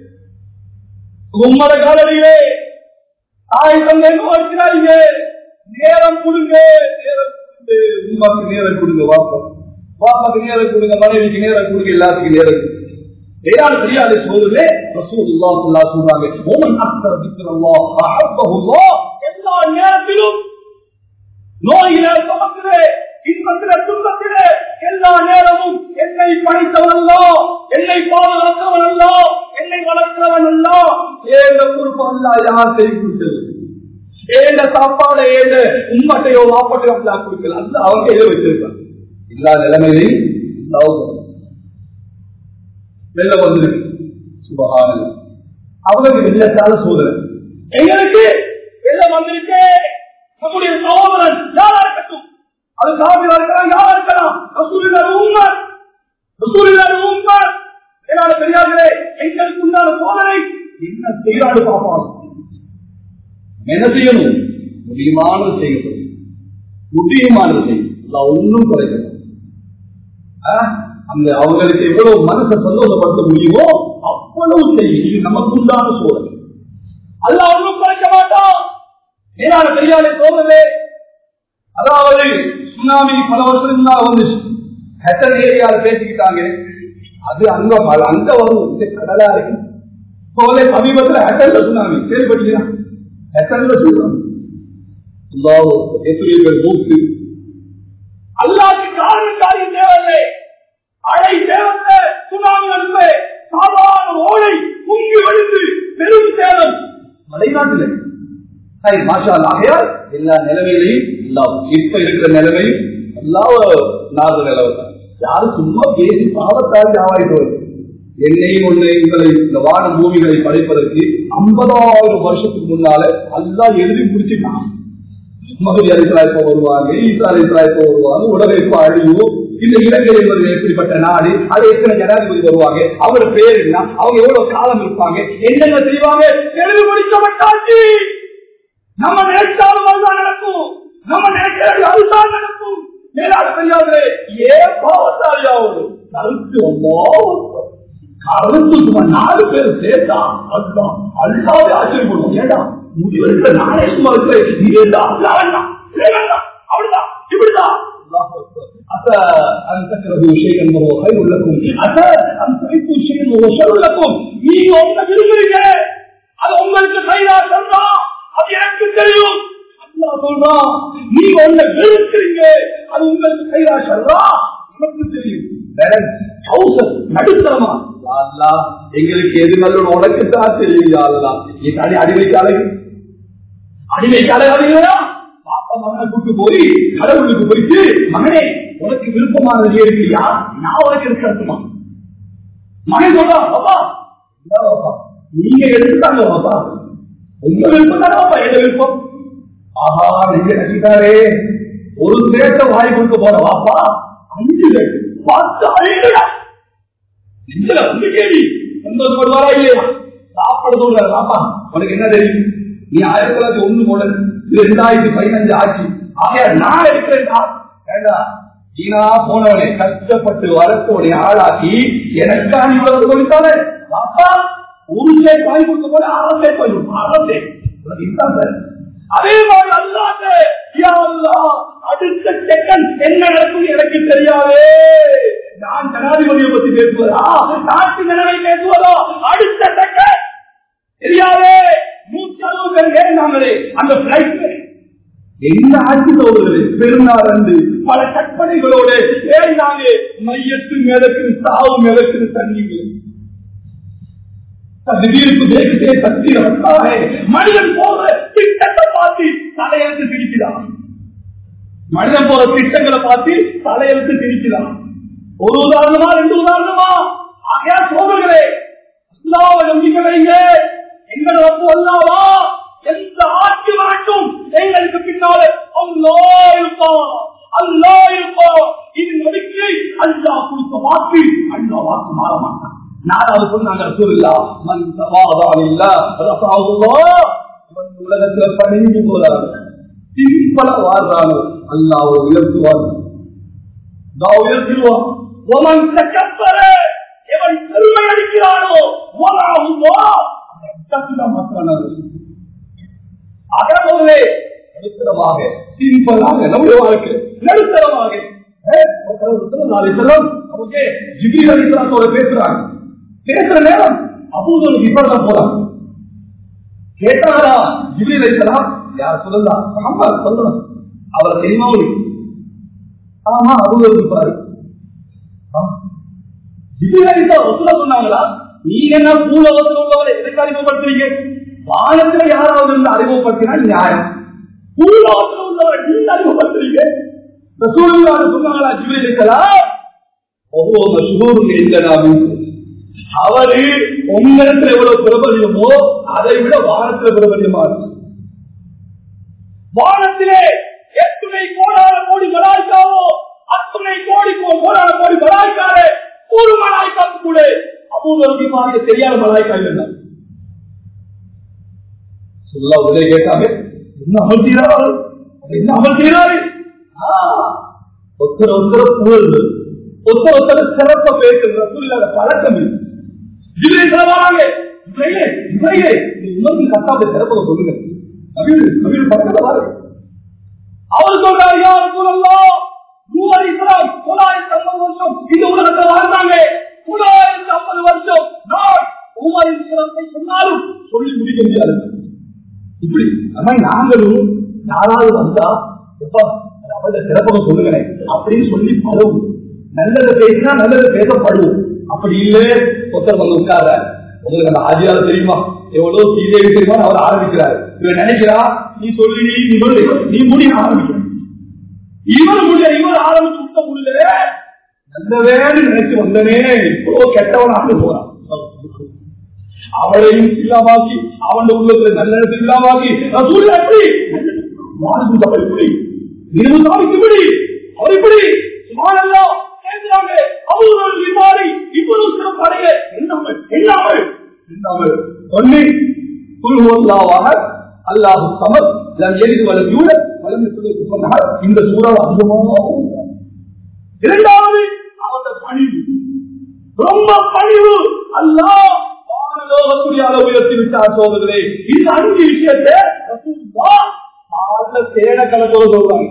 உம்மட காலடியிலே தாய் தந்தை வைக்கிறாங்க நேரம் கொடுங்க நேரம் கொடுங்க உமாக்கு நேரம் கொடுங்க வாப்பம் வாப்பாக்கு நேரம் கொடுங்க மனைவிக்கு நேரம் கொடுங்க எல்லாத்துக்கும் நேரம் கொடுங்க வேளாண் தெரியாத சோதரே ரசூலுல்லாஹ் ஸல்லல்லாஹு அலைஹி வஸல்லம் ஓமன் அக்தர் திக்ரல்லாஹ் அஹப்பஹுல்லாஹ் எல்லா நேரத்திலும் நோயிலே சுமக்கிறே இன்பத்திலே துன்பத்திலே எல்லா நேரமும் என்னை படைத்தவன் அல்ல என்னை பாதுகாத்தவன் அல்ல என்னை வளர்க்கிறவன் அல்ல ஏந்த பொறுப்பு அல்ல யார் செய்து கொடுத்தது ஏந்த சாப்பாடு ஏந்த உம்மட்டையோ வாப்பட்டையோ அல்லா கொடுக்கல அல்ல அவங்க கையில வச்சிருக்காங்க எல்லா நிலைமையிலையும் வெளில வந்துருக்கு சுபகான அவங்களுக்கு வெள்ளத்தால சோதனை எங்களுக்கு வெள்ளம் வந்திருக்கு நம்முடைய சகோதரன் யாரா இருக்கட்டும் அது சாமியா இருக்கலாம் யாரா இருக்கலாம் ரசூலில்லாத உண்மை ரசூலில்லாத உண்மை என்னால பெரியார்களே எங்களுக்கு உண்டான சோதனை என்ன செய்யறாடு பார்ப்பாங்க என்ன செய்யணும் முடியுமானது செய்யணும் முடியுமானது செய்யணும் ஒன்றும் குறைக்கணும் அந்த அவங்களுக்கு எவ்வளவு மனசை சந்தோஷப்படுத்த முடியுமோ அவ்வளவு செய்யும் இது நமக்கு உண்டான சோதனை அல்ல ஒன்றும் குறைக்க மாட்டோம் ஏனால பெரியாரை சோதனை அதாவது சுனாமி பல வருஷம் முன்னால வந்துச்சு ஹெட்டர் ஏரியால பேசிக்கிட்டாங்க அது அங்க அங்க வரும் இது கடலா இருக்கு போலே சமீபத்துல ஹெட்டர்ல சுனாமி கேள்விப்பட்டீங்களா ஹெட்டர்ல சுனாமி எத்தனை மூத்து அல்லாக்கு காரணம் காரியம் தேவையில்லை அழை தேவத்தை சுனாமி வெளிநாட்டுல சரி மாஷா ஆகையால் எல்லா நிலைமையிலையும் எல்லா இப்ப இருக்கிற நிலைமையும் எல்லா நாடு நிலவு தான் யாரும் சும்மா பேசி பாவத்தால் ஆவாயிட்டு வருது என்னையும் ஒண்ணு உங்களை இந்த வான பூமிகளை படைப்பதற்கு ஐம்பதாயிரம் வருஷத்துக்கு முன்னால எல்லாம் எழுதி முடிச்சுட்டான் மகதி அலிஸ்லாய்ப்ப வருவாங்க ஈசா அலிஸ்லாய்ப்ப வருவாங்க உலக இப்ப அழியும் இந்த இலங்கை என்பது எப்படிப்பட்ட நாடு அது எத்தனை ஜனாதிபதி வருவாங்க அவர் பேர் என்ன அவங்க எவ்வளவு காலம் இருப்பாங்க என்னென்ன செய்வாங்க எழுதி முடிக்கப்பட்டாச்சு நம்ம நினைச்சாலும் அதுதான் நடக்கும் நம்ம நினைக்கிறது அதுதான் நடக்கும் மேலாட பெரியார்களே ஏன் பாவத்தாலியாவது கருத்து அம்மா கருத்து சும்மா நாலு பேர் சேர்த்தா அதுதான் அல்லாவே ஆச்சரியப்படுவோம் ஏடா முடிவெடுக்க நானே சும்மா இருக்கிறேன் நீ ஏண்டா அல்லா வேண்டாம் வேண்டாம் அவ்வளவுதான் இப்படிதான் أتى أن تكرهوا شيئا وهو خير لكم أتى أن تحبوا شيئا وهو شر لكم நீங்க ஒண்ண விரும்புறீங்க அது உங்களுக்கு கைதா சொல்றா அது எனக்கு தெரியும் அல்லாஹ் சொல்றான் நீங்க ஒண்ண வெறுக்கிறீங்க அது உங்களுக்கு கைதா சொல்றா எனக்கு தெரியும் நடுத்தரமா எங்களுக்கு எது நல்ல உனக்கு தான் தெரியும் அல்லா நீ தனி அடிமை காலை அடிமை காலை அறியா பாப்பா மகனை கூட்டு போய் கடவுளுக்கு போயிட்டு மகனே உனக்கு விருப்பமானது நீ இருக்கியா நான் உனக்கு இருக்கட்டுமா மகன் சொல்றான் பாப்பா இல்ல பாப்பா நீங்க எடுத்துட்டாங்க பாப்பா உங்க விருப்பம் தானே பாப்பா எங்க விருப்பம் ஆஹா நீங்க நினைச்சிட்டாரே ஒரு சேர்த்த வாய் கொடுக்க போற பாப்பா அஞ்சு பேர் பத்து அழிகளா நெஞ்சில வந்து கேள்வி சந்தோஷப்படுவாரா இல்லையா சாப்பாடு சொல்ற பாப்பா உனக்கு என்ன தெரியும் நீ ஆயிரத்தி தொள்ளாயிரத்தி ஒண்ணு போல இது ரெண்டாயிரத்தி பதினஞ்சு ஆச்சு ஆகையா நான் இருக்கிறேன்டா ஏண்டா நீனா போனவனை கஷ்டப்பட்டு வரத்தோடைய ஆளாக்கி எனக்கா நீ இவ்வளவு சொல்லித்தானே பாப்பா ஒரு சேர்த்து வாங்கி கொடுக்க போல அறந்தே போயிடும் அறந்தே உனக்கு இதுதான் சார் அதே மாதிரி அல்லாத அடுத்த செகண்ட் என்ன நடக்கும் எனக்கு தெரியாதே நான் ஜனாதிபதியை பத்தி பேசுவதா நாட்டு நிலைமை பேசுவதோ அடுத்த செகண்ட் தெரியாதே நூற்றி அறுபது பேர் ஏறினாங்களே அந்த பிளைட் எந்த ஆட்சி தோடுவது பெருநாள் அன்று பல கற்பனைகளோடு ஏறினாங்க மையத்து மிதக்கு சாவு மிதக்கு தண்ணீர்கள் திடீருக்கு தேகத்தே சக்தி நமக்காக மனிதன் போற திட்டத்தை பார்த்து தலையெழுத்து பிடிக்கிறான் மனிதன் போற திட்டங்களை பார்த்து தலையெழுத்து பிடிக்கிறான் ஒரு உதாரணமா ரெண்டு உதாரணமா ஆகையா சோதர்களே அல்லாவை நம்பிக்கை வைங்க எங்கள் ரப்பு அல்லாவா எந்த ஆட்சி மாட்டும் எங்களுக்கு பின்னால அல்லா இருப்பான் அல்லா இருப்பான் இது நம்பிக்கை அல்லா கொடுத்த வாக்கு அல்லா வாக்கு மாற மாட்டான் நாலாவது சொன்னாங்க ரசூலுல்லா மன் தவாதா இல்ல ரசாவுல்லாஹ் இவன் உலகத்துல பணிந்து போறாங்க சிம்பிள வாழ்றாங்க அல்லாஹ் உயர்த்துவான் நான் உயர்த்திடுவான் ஒமன் தக்கப்பர எவன் பெருமை அடிக்கிறானோ ஒலாவுவா அகரமோதே நடுத்தரமாக சிம்பிளாக நம்முடைய வாழ்க்கை நடுத்தரமாக ஜிபிரத்தோட பேசுறாங்க பேசுற நேரம் அபூதம் இப்பதான் போறாங்க கேட்டாரா ஜிபிரி வைக்கலாம் யார் சொல்லலாம் ஆமா சொல்லலாம் அவர் தெரியுமாவளி ஆமா அபூதம் இருப்பாரு சொன்னாங்களா நீங்க என்ன பூலோகத்தில் உள்ளவரை எதுக்கு அறிமுகப்படுத்துறீங்க வானத்துல யாராவது இருந்து அறிமுகப்படுத்தினா நியாயம் பூலோகத்தில் உள்ளவரை நீங்க அறிமுகப்படுத்துறீங்க சொன்னாங்களா ஜிபிரிக்கலாம் ஒவ்வொரு சுகூர் இல்லைனாலும் அவரு உங்களிடத்துல எவ்வளவு பிரபலியமோ அதை விட வானத்துல பிரபலியமா இருக்கு வானத்திலே எத்துணை கோடான கோடி மலாய்க்காவோ அத்துணை கோடி கோடான கோடி மலாய்க்காரே ஒரு மலாய்க்காக்கு கூட அபூர்வமாக தெரியாத மலாய்க்கா இல்லை சொல்ல உதவி கேட்டாங்க என்ன அமர்த்தீராரு என்ன அமர்த்தீராரு ஒருத்தர் ஒருத்தர் புகழ் ஒருத்தர் ஒருத்தர் சிறப்ப பேசுகிற பழக்கம் இல்லை வராங்க கத்தாப்பை சிறப்ப சொல்லுங்க அவர் சொல்றாரு யார் சொல்லலாம் நூறு இஸ்லாம் தொள்ளாயிரத்தி ஐம்பது வருஷம் இந்த உலகத்தை வாழ்ந்தாங்க தொள்ளாயிரத்தி ஐம்பது வருஷம் நான் உமர் இஸ்லாத்தை சொன்னாலும் சொல்லி முடிக்க முடியாது இப்படி ஆனா நாங்களும் யாராவது வந்தா எப்ப அவத சிறப்பாக சொல்லுங்களேன் அப்படின்னு சொல்லி பழவும் நல்லது பேசினா நல்லது பேசப்படும் அப்படி இல்லை ஒருத்தர் வந்து உட்கார உங்களுக்கு அந்த ஆதியால தெரியுமா எவ்வளவு சீதையை தெரியுமா அவர் ஆரம்பிக்கிறார் இவர் நினைக்கிறா நீ சொல்லி நீ நீ சொல்லு நீ முடி நான் ஆரம்பிக்கிறேன் இவர் முடிய இவர் ஆரம்பிச்சு விட்ட முடியல நல்லவேன்னு நினைச்சு வந்தனே இப்போ கெட்டவனாக போறான் அவளையும் இல்லாமாக்கி அவன் உள்ளத்துல நல்ல இடத்துல இல்லாமாக்கி ரசூல் எப்படி வாழ்ந்து அவள் இப்படி இருபது இப்படி அவர் இப்படி சுமாரெல்லாம் கேட்கிறாங்க அவர்கள் விமாரி இவ்வளவு சிறப்படைய என்னாமல் என்னாமல் என்னாமல் ஒண்ணு குழுவல்லாவாக அல்லாஹு சமர் எழுதி வள சூழ வளர்ந்து சொன்னார் இந்த சூழல் அதிகமாக இரண்டாவது அவருடைய பணிவு ரொம்ப பணிவு அல்லா வானலோகத்துடைய அளவு உயர்த்தி விட்டார் சோதர்களே இந்த அஞ்சு விஷயத்தை தேட கலத்தோடு சொல்றாங்க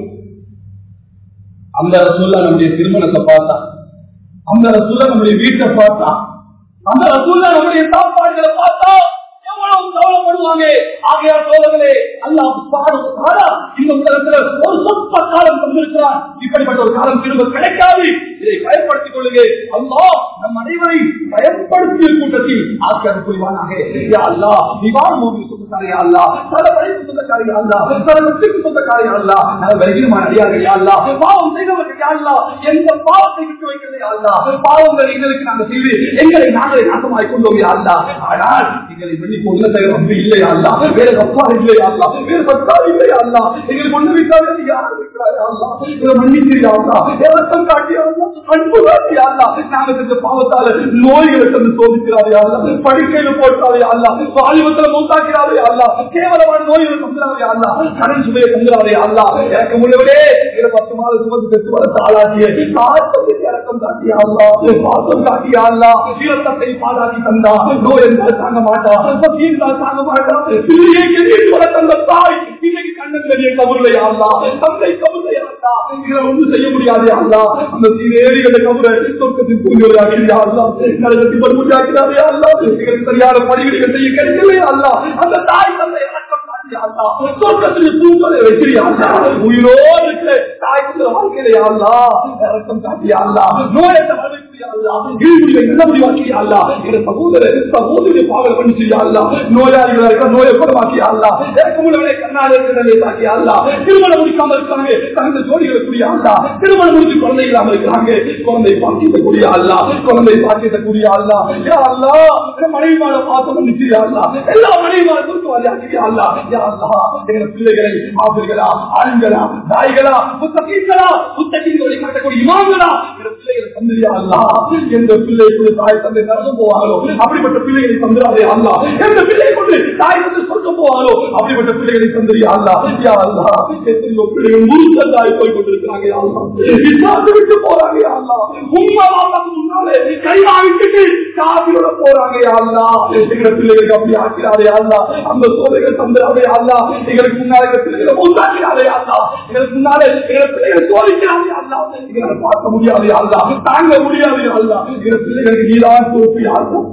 அந்த ரசூல்லா நம்முடைய திருமணத்தை பார்த்தா அந்த ரசூல்லா நம்முடைய வீட்டை பார்த்தா அந்த ரசூல்லா நம்முடைய சாப்பாடுகளை பார்த்தா எவ்வளவு கவலைப்படுவாங்க ஆகையா சோதர்களே அல்லாஹ் பாடுவதாரா இந்த உலகத்துல ஒரு சொற்ப காலம் தந்திருக்கிறார் இப்படிப்பட்ட ஒரு காலம் திரும்ப கிடைக்காது இதை பயன்படுத்திக் கொள்ளுங்க அல்லா நம் அனைவரை பயன்படுத்திய கூட்டத்தில் ஆக்கியார் புரிவானாக யா அல்லா நிவாரண மூவி சொந்தக்காரியா அல்லா பல படைப்பு சொந்தக்காரியா அல்லா பல வெற்றிக்கு சொந்தக்காரியா அல்லா நல்ல வைகரமான அடியாக யா அல்லா பாவம் செய்தவர்கள் யா அல்லா எந்த பாவத்தை விட்டு வைக்கிறது யா அல்லா பாவங்கள் எங்களுக்கு நாங்கள் செய்து எங்களை நாங்களே நாசமாய் கொண்டோம் யா அல்லா ஆனால் எங்களை மன்னிப்பு உள்ளதை ரொம்ப இல்லையா அல்லா வேற அப்பா இல்லையா அல்லா வேற பத்தா இல்லையா அல்லா எங்களுக்கு ஒண்ணு விட்டாலும் யாரும் இருக்கிறாயா அல்லா இதை மன்னிச்சிரியா அல்லா இறக்கம் காட்டியா அல்லா அன்பு காட்டியா அல்லா நாங்க செஞ்ச பாவத்தால நோய்களை தந்து சோதிக்கிறாரே அல்லா படுக்கையில போட்டாரே அல்லா வாலிபத்துல மூத்தாக்கிறாரே அல்லா கேவலமான நோய்களை தந்துறாரே அல்லா கடன் சுமையை தந்துறாரே அல்லா எனக்கு முன்னவரே இதை பத்து மாதம் சுமந்து பெற்று வளர்த்த ஆளாக்கிய தாத்தத்தை இறக்கம் காட்டியா அல்லா பாசம் காட்டியா அல்லா சீரத்தத்தை பாதாக்கி தந்தா நோய் என்றால் தாங்க மாட்டா பசி என்றால் தாங்க மாட்டா பிள்ளையை கெதிட்டு வளர்த்த அந்த தாய் இன்னைக்கு கண்ணன் வெளியே கபுர்லை ஆளா தந்தை கபுர்லை ஆளா இதை ஒன்றும் செய்ய முடியாது ஆளா அந்த சீரேறிகளை கபுரை சொர்க்கத்தின் கூறியவராக ஆளா நரகத்தை படுமுடியாக்கிறாரே ஆளா எங்களுக்கு சரியான பணிவிடைகள் செய்ய கிடைக்கலையா அல்லா அந்த தாய் தந்தை இறக்கம் காட்டி ஆளா சொர்க்கத்தில் தூங்கலை வைக்கிறியா உயிரோடு இருக்கிற தாய் தந்தை வாழ்க்கையிலே ஆளா இறக்கம் காட்டி ஆளா நோயத்தை வளர்க்கிறியா அல்லா இழிவுகளை நல்லபடியாக்கியா அல்லா எங்க சகோதர சகோதரி பாவல் பண்ணிச்சியா அல்லா நோயாளிகளா இருக்க நோயை குணமாக்கியா அல்லா எனக்கு முன்னே கண்ணாடி இருக்கிறதே தாக்கியா அல்லா திருமணம் முடிக்காம இருக்காங்க தகுந்த ஜோடிகளை கூடிய அல்லா திருமணம் முடிச்சு குழந்தை இல்லாம இருக்கிறாங்க குழந்தை பாக்கியத்தை கூடிய அல்லா குழந்தை பாக்கியத்தை கூடிய அல்லா யா அல்லா மனைவி மேல பாசம் பண்ணிச்சியா அல்லா எல்லா மனைவி மேல தூக்குவாரியா அல்லா யா அல்லா எங்க பிள்ளைகளை ஆசிரியர்களா ஆண்களா தாய்களா புத்தகீங்களா புத்தகீங்களை காட்டக்கூடிய இமாம்களா எங்க பிள்ளைகளை தந்திரியா அல்லா எந்த பிள்ளை கொண்டு தாய் தந்தை நரகம் போவாங்களோ அப்படிப்பட்ட பிள்ளைகளை தந்துடாதே அல்லா எந்த பிள்ளையை கொண்டு தாய் தந்தை சொர்க்கம் போவாங்களோ அப்படிப்பட்ட பிள்ளைகளை தந்திரியா அல்லா யா அல்லா எத்தனையோ பிள்ளைகள் முருகந்தாய் போய் கொண்டிருக்கிறாங்க யா அல்லா விசாரித்து விட்டு போறாங்க யா அல்லா உண்மை வாழ்றதுக்கு முன்னாலே கையா விட்டுட்டு காவியோட போறாங்க யா அல்லா எங்க பிள்ளைகளுக்கு அப்படி ஆக்கிறாரே அல்லா அந்த சோதனைகள் தந்துடாதே அல்லா எங்களுக்கு முன்னாலே எங்க பிள்ளைகளை உண்டாக்கிறாரே அல்லா எங்களுக்கு முன்னாலே எங்க பிள்ளைகளை சோதிக்கிறாரே அல்லா எங்களை பார்க்க முடியாது அல்லா தாங்க முடியாது அல்லா எங்க பிள்ளைகளுக்கு நீதான் பொறுப்பு அல்லா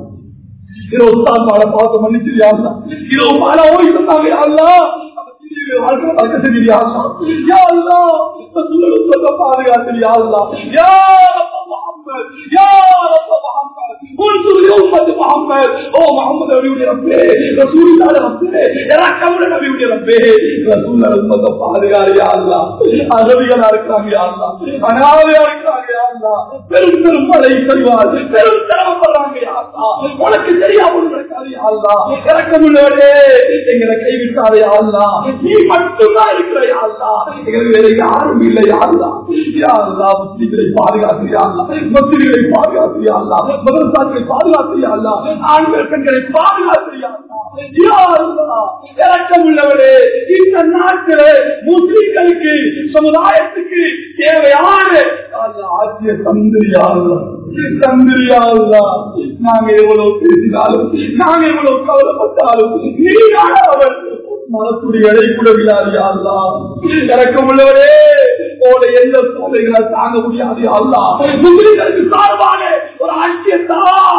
இரவு தான் மாலை பார்த்து மன்னிச்சிருயா அல்லா இரவு மாலை ஓடி இருந்தாங்க அல்லா வாழ்க்கை வளர்க்க தெரியா அல்லா யா அல்லா சொல்ல பாதுகாத்திரியா அல்லா யா محمد يا رب محمد انصر لأمة محمد او محمد نبي ربي رسول الله ربي رحم نبي ربي رسول الله உம்மத்தை பாதுகாரு யா அல்லா அகதிகளா இருக்கிறாங்க யா அல்லா அனாதையா இருக்கிறாங்க யா அல்லா பெரும் பெரும் மழை சரிவார் பெரும் சிரமப்படுறாங்க யா அல்லா உனக்கு தெரியாம இருக்காது யா அல்லா இறக்க முன்னாடியே எங்களை கைவிட்டாரு யா அல்லா நீ மட்டும்தான் இருக்கிற யா அல்லா எங்களுக்கு வேற யாரும் இல்லை யா அல்லா யா அல்லா முஸ்லிம்களை பாதுகாத்தியா அல்லா மசிதிகளை பாதுகாத்தியா அல்லா மதரசாக்களை பாதுகாத்தியா அல்லா ஆண்கள் பெண்களை பாதுகாத்தியா அல்லா யா அல்லா இறக்கம் உள்ளவரே இந்த நாட்டிலே முஸ்லிம்களுக்கு சமுதாயத்துக்கு தேவையான ஆட்சிய தந்திரியா அல்லா தந்திரியா அல்லா நாங்க எவ்வளவு பேசினாலும் நாங்க எவ்வளவு கவலைப்பட்டாலும் நீங்க அவர் மனத்துடைய எடை கூட விடாது அல்லா இறக்கம் உள்ளவரே போல எந்த சோதனைகளை தாங்க முடியாது அல்லா முஸ்லிம்களுக்கு சார்பாக ஒரு ஆட்சியத்தா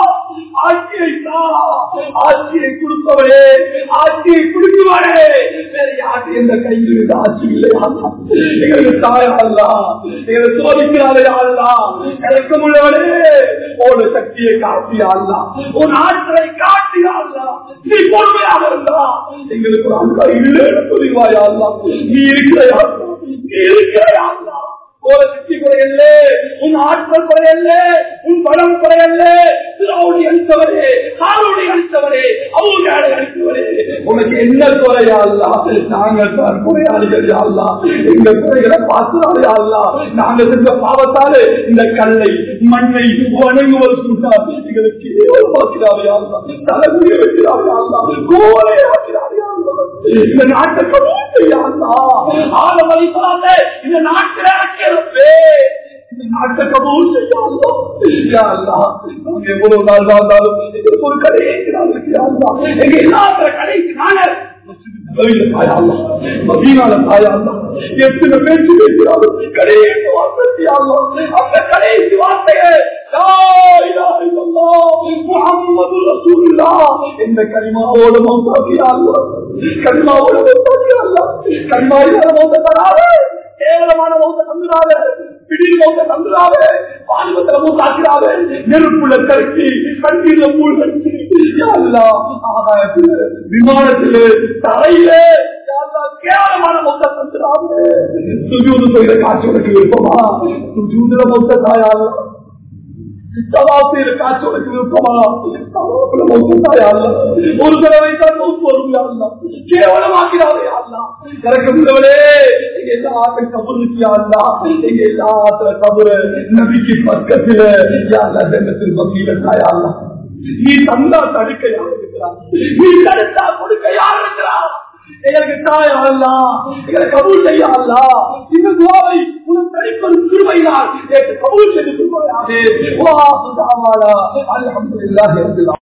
ஆட்சியை தா ஆட்சியை கொடுப்பவரே ஆட்சியை கொடுக்குவாரே வேற யாரு எந்த கையில் இருந்து ஆட்சி இல்லையா எங்களுக்கு தாயாளா எங்களை சோதிக்கிறாரையா கிடைக்க முடியவனே ஒரு சக்தியை காட்டியாளா ஒரு ஆற்றலை காட்டியாளா நீ பொறுமையாக இருந்தா எங்களுக்கு ஒரு அன்பா இல்லைன்னு புரிவாயா நீ இருக்கிறையா நீ இருக்கிறையா ஒரு சக்தி குறையல்ல உன் ஆற்றல் குறையல்ல உன் பலம் குறையல்ல திராவுடி அளித்தவரே காலோடி அளித்தவரே அவங்களை அளித்தவரே உனக்கு என்ன குறையா அல்ல நாங்கள் தான் குறையாளிகள் அல்ல எங்க குறைகளை பார்த்தாலே அல்ல நாங்கள் செஞ்ச பாவத்தாலே இந்த கல்லை மண்ணை வணங்குவது கூட்டார் எங்களுக்கு ஏவமாக்கிறாரே அல்ல தலைமுறை வைக்கிறாரே அல்ல கோலை ஆக்கிறாரே அல்ல இந்த நாட்டை கபூல் செய்யாதா ஆலமலை சொல்லாத இந்த நாட்டில் இருக்கிறப்பே இந்த நாட்டை கபூல் செய்யாதா நாங்க எவ்வளவு நாள் வாழ்ந்தாலும் எங்களுக்கு ஒரு கடை எங்க எல்லாத்துல கடைக்கு நானே எத்தனை பேச்சு பேசுகிறாலும் கடைசி வார்த்தை அந்த கடைசி வார்த்தையை எந்த கனிமாவோட மௌத்தாக்கியால் கனிமாவோட மௌத்தாக்கியால் கனிமா இல்லாத மௌத்த தராது கேவலமான மௌத்த தந்துடாத திடீர் மௌத்த தந்துடாத பாலிபத்திர மூத்தாக்கிறாத நெருப்புல கருக்கி கண்ணீர்ல மூழ்கி ஆகாயத்தில் விமானத்தில் தரையில கேவலமான மொத்த தந்துடாது சுஜூது செய்த காட்சி உனக்கு விருப்பமா சுஜூதுல மொத்த தாயால சவாசியில் காட்சி உனக்கு விருப்பமா ஒரு தடவை தான் வருவாங்க கேவலமாக்கிறாரே அல்லா எனக்கு உள்ளவனே எங்க எல்லா ஆட்ட கபருக்கு அல்லா எங்க எல்லா ஆத்துல கபரு நபிக்கு பக்கத்துல யாரா ஜென்மத்தில் பக்தியில தாயாளா நீ தந்தா தடுக்க யார் இருக்கிறார் நீ தடுத்தா கொடுக்க யார் இருக்கிறார் எங்களுக்கு தாயாளா எங்களை கபூல் செய்யாளா இந்த துவாவை உனக்கு தனிப்பது திருமையினால் கபூல் செய்து திருமையாகே வா சுதாவாலா அல்ஹம்துலில்லாஹி ரப்பில்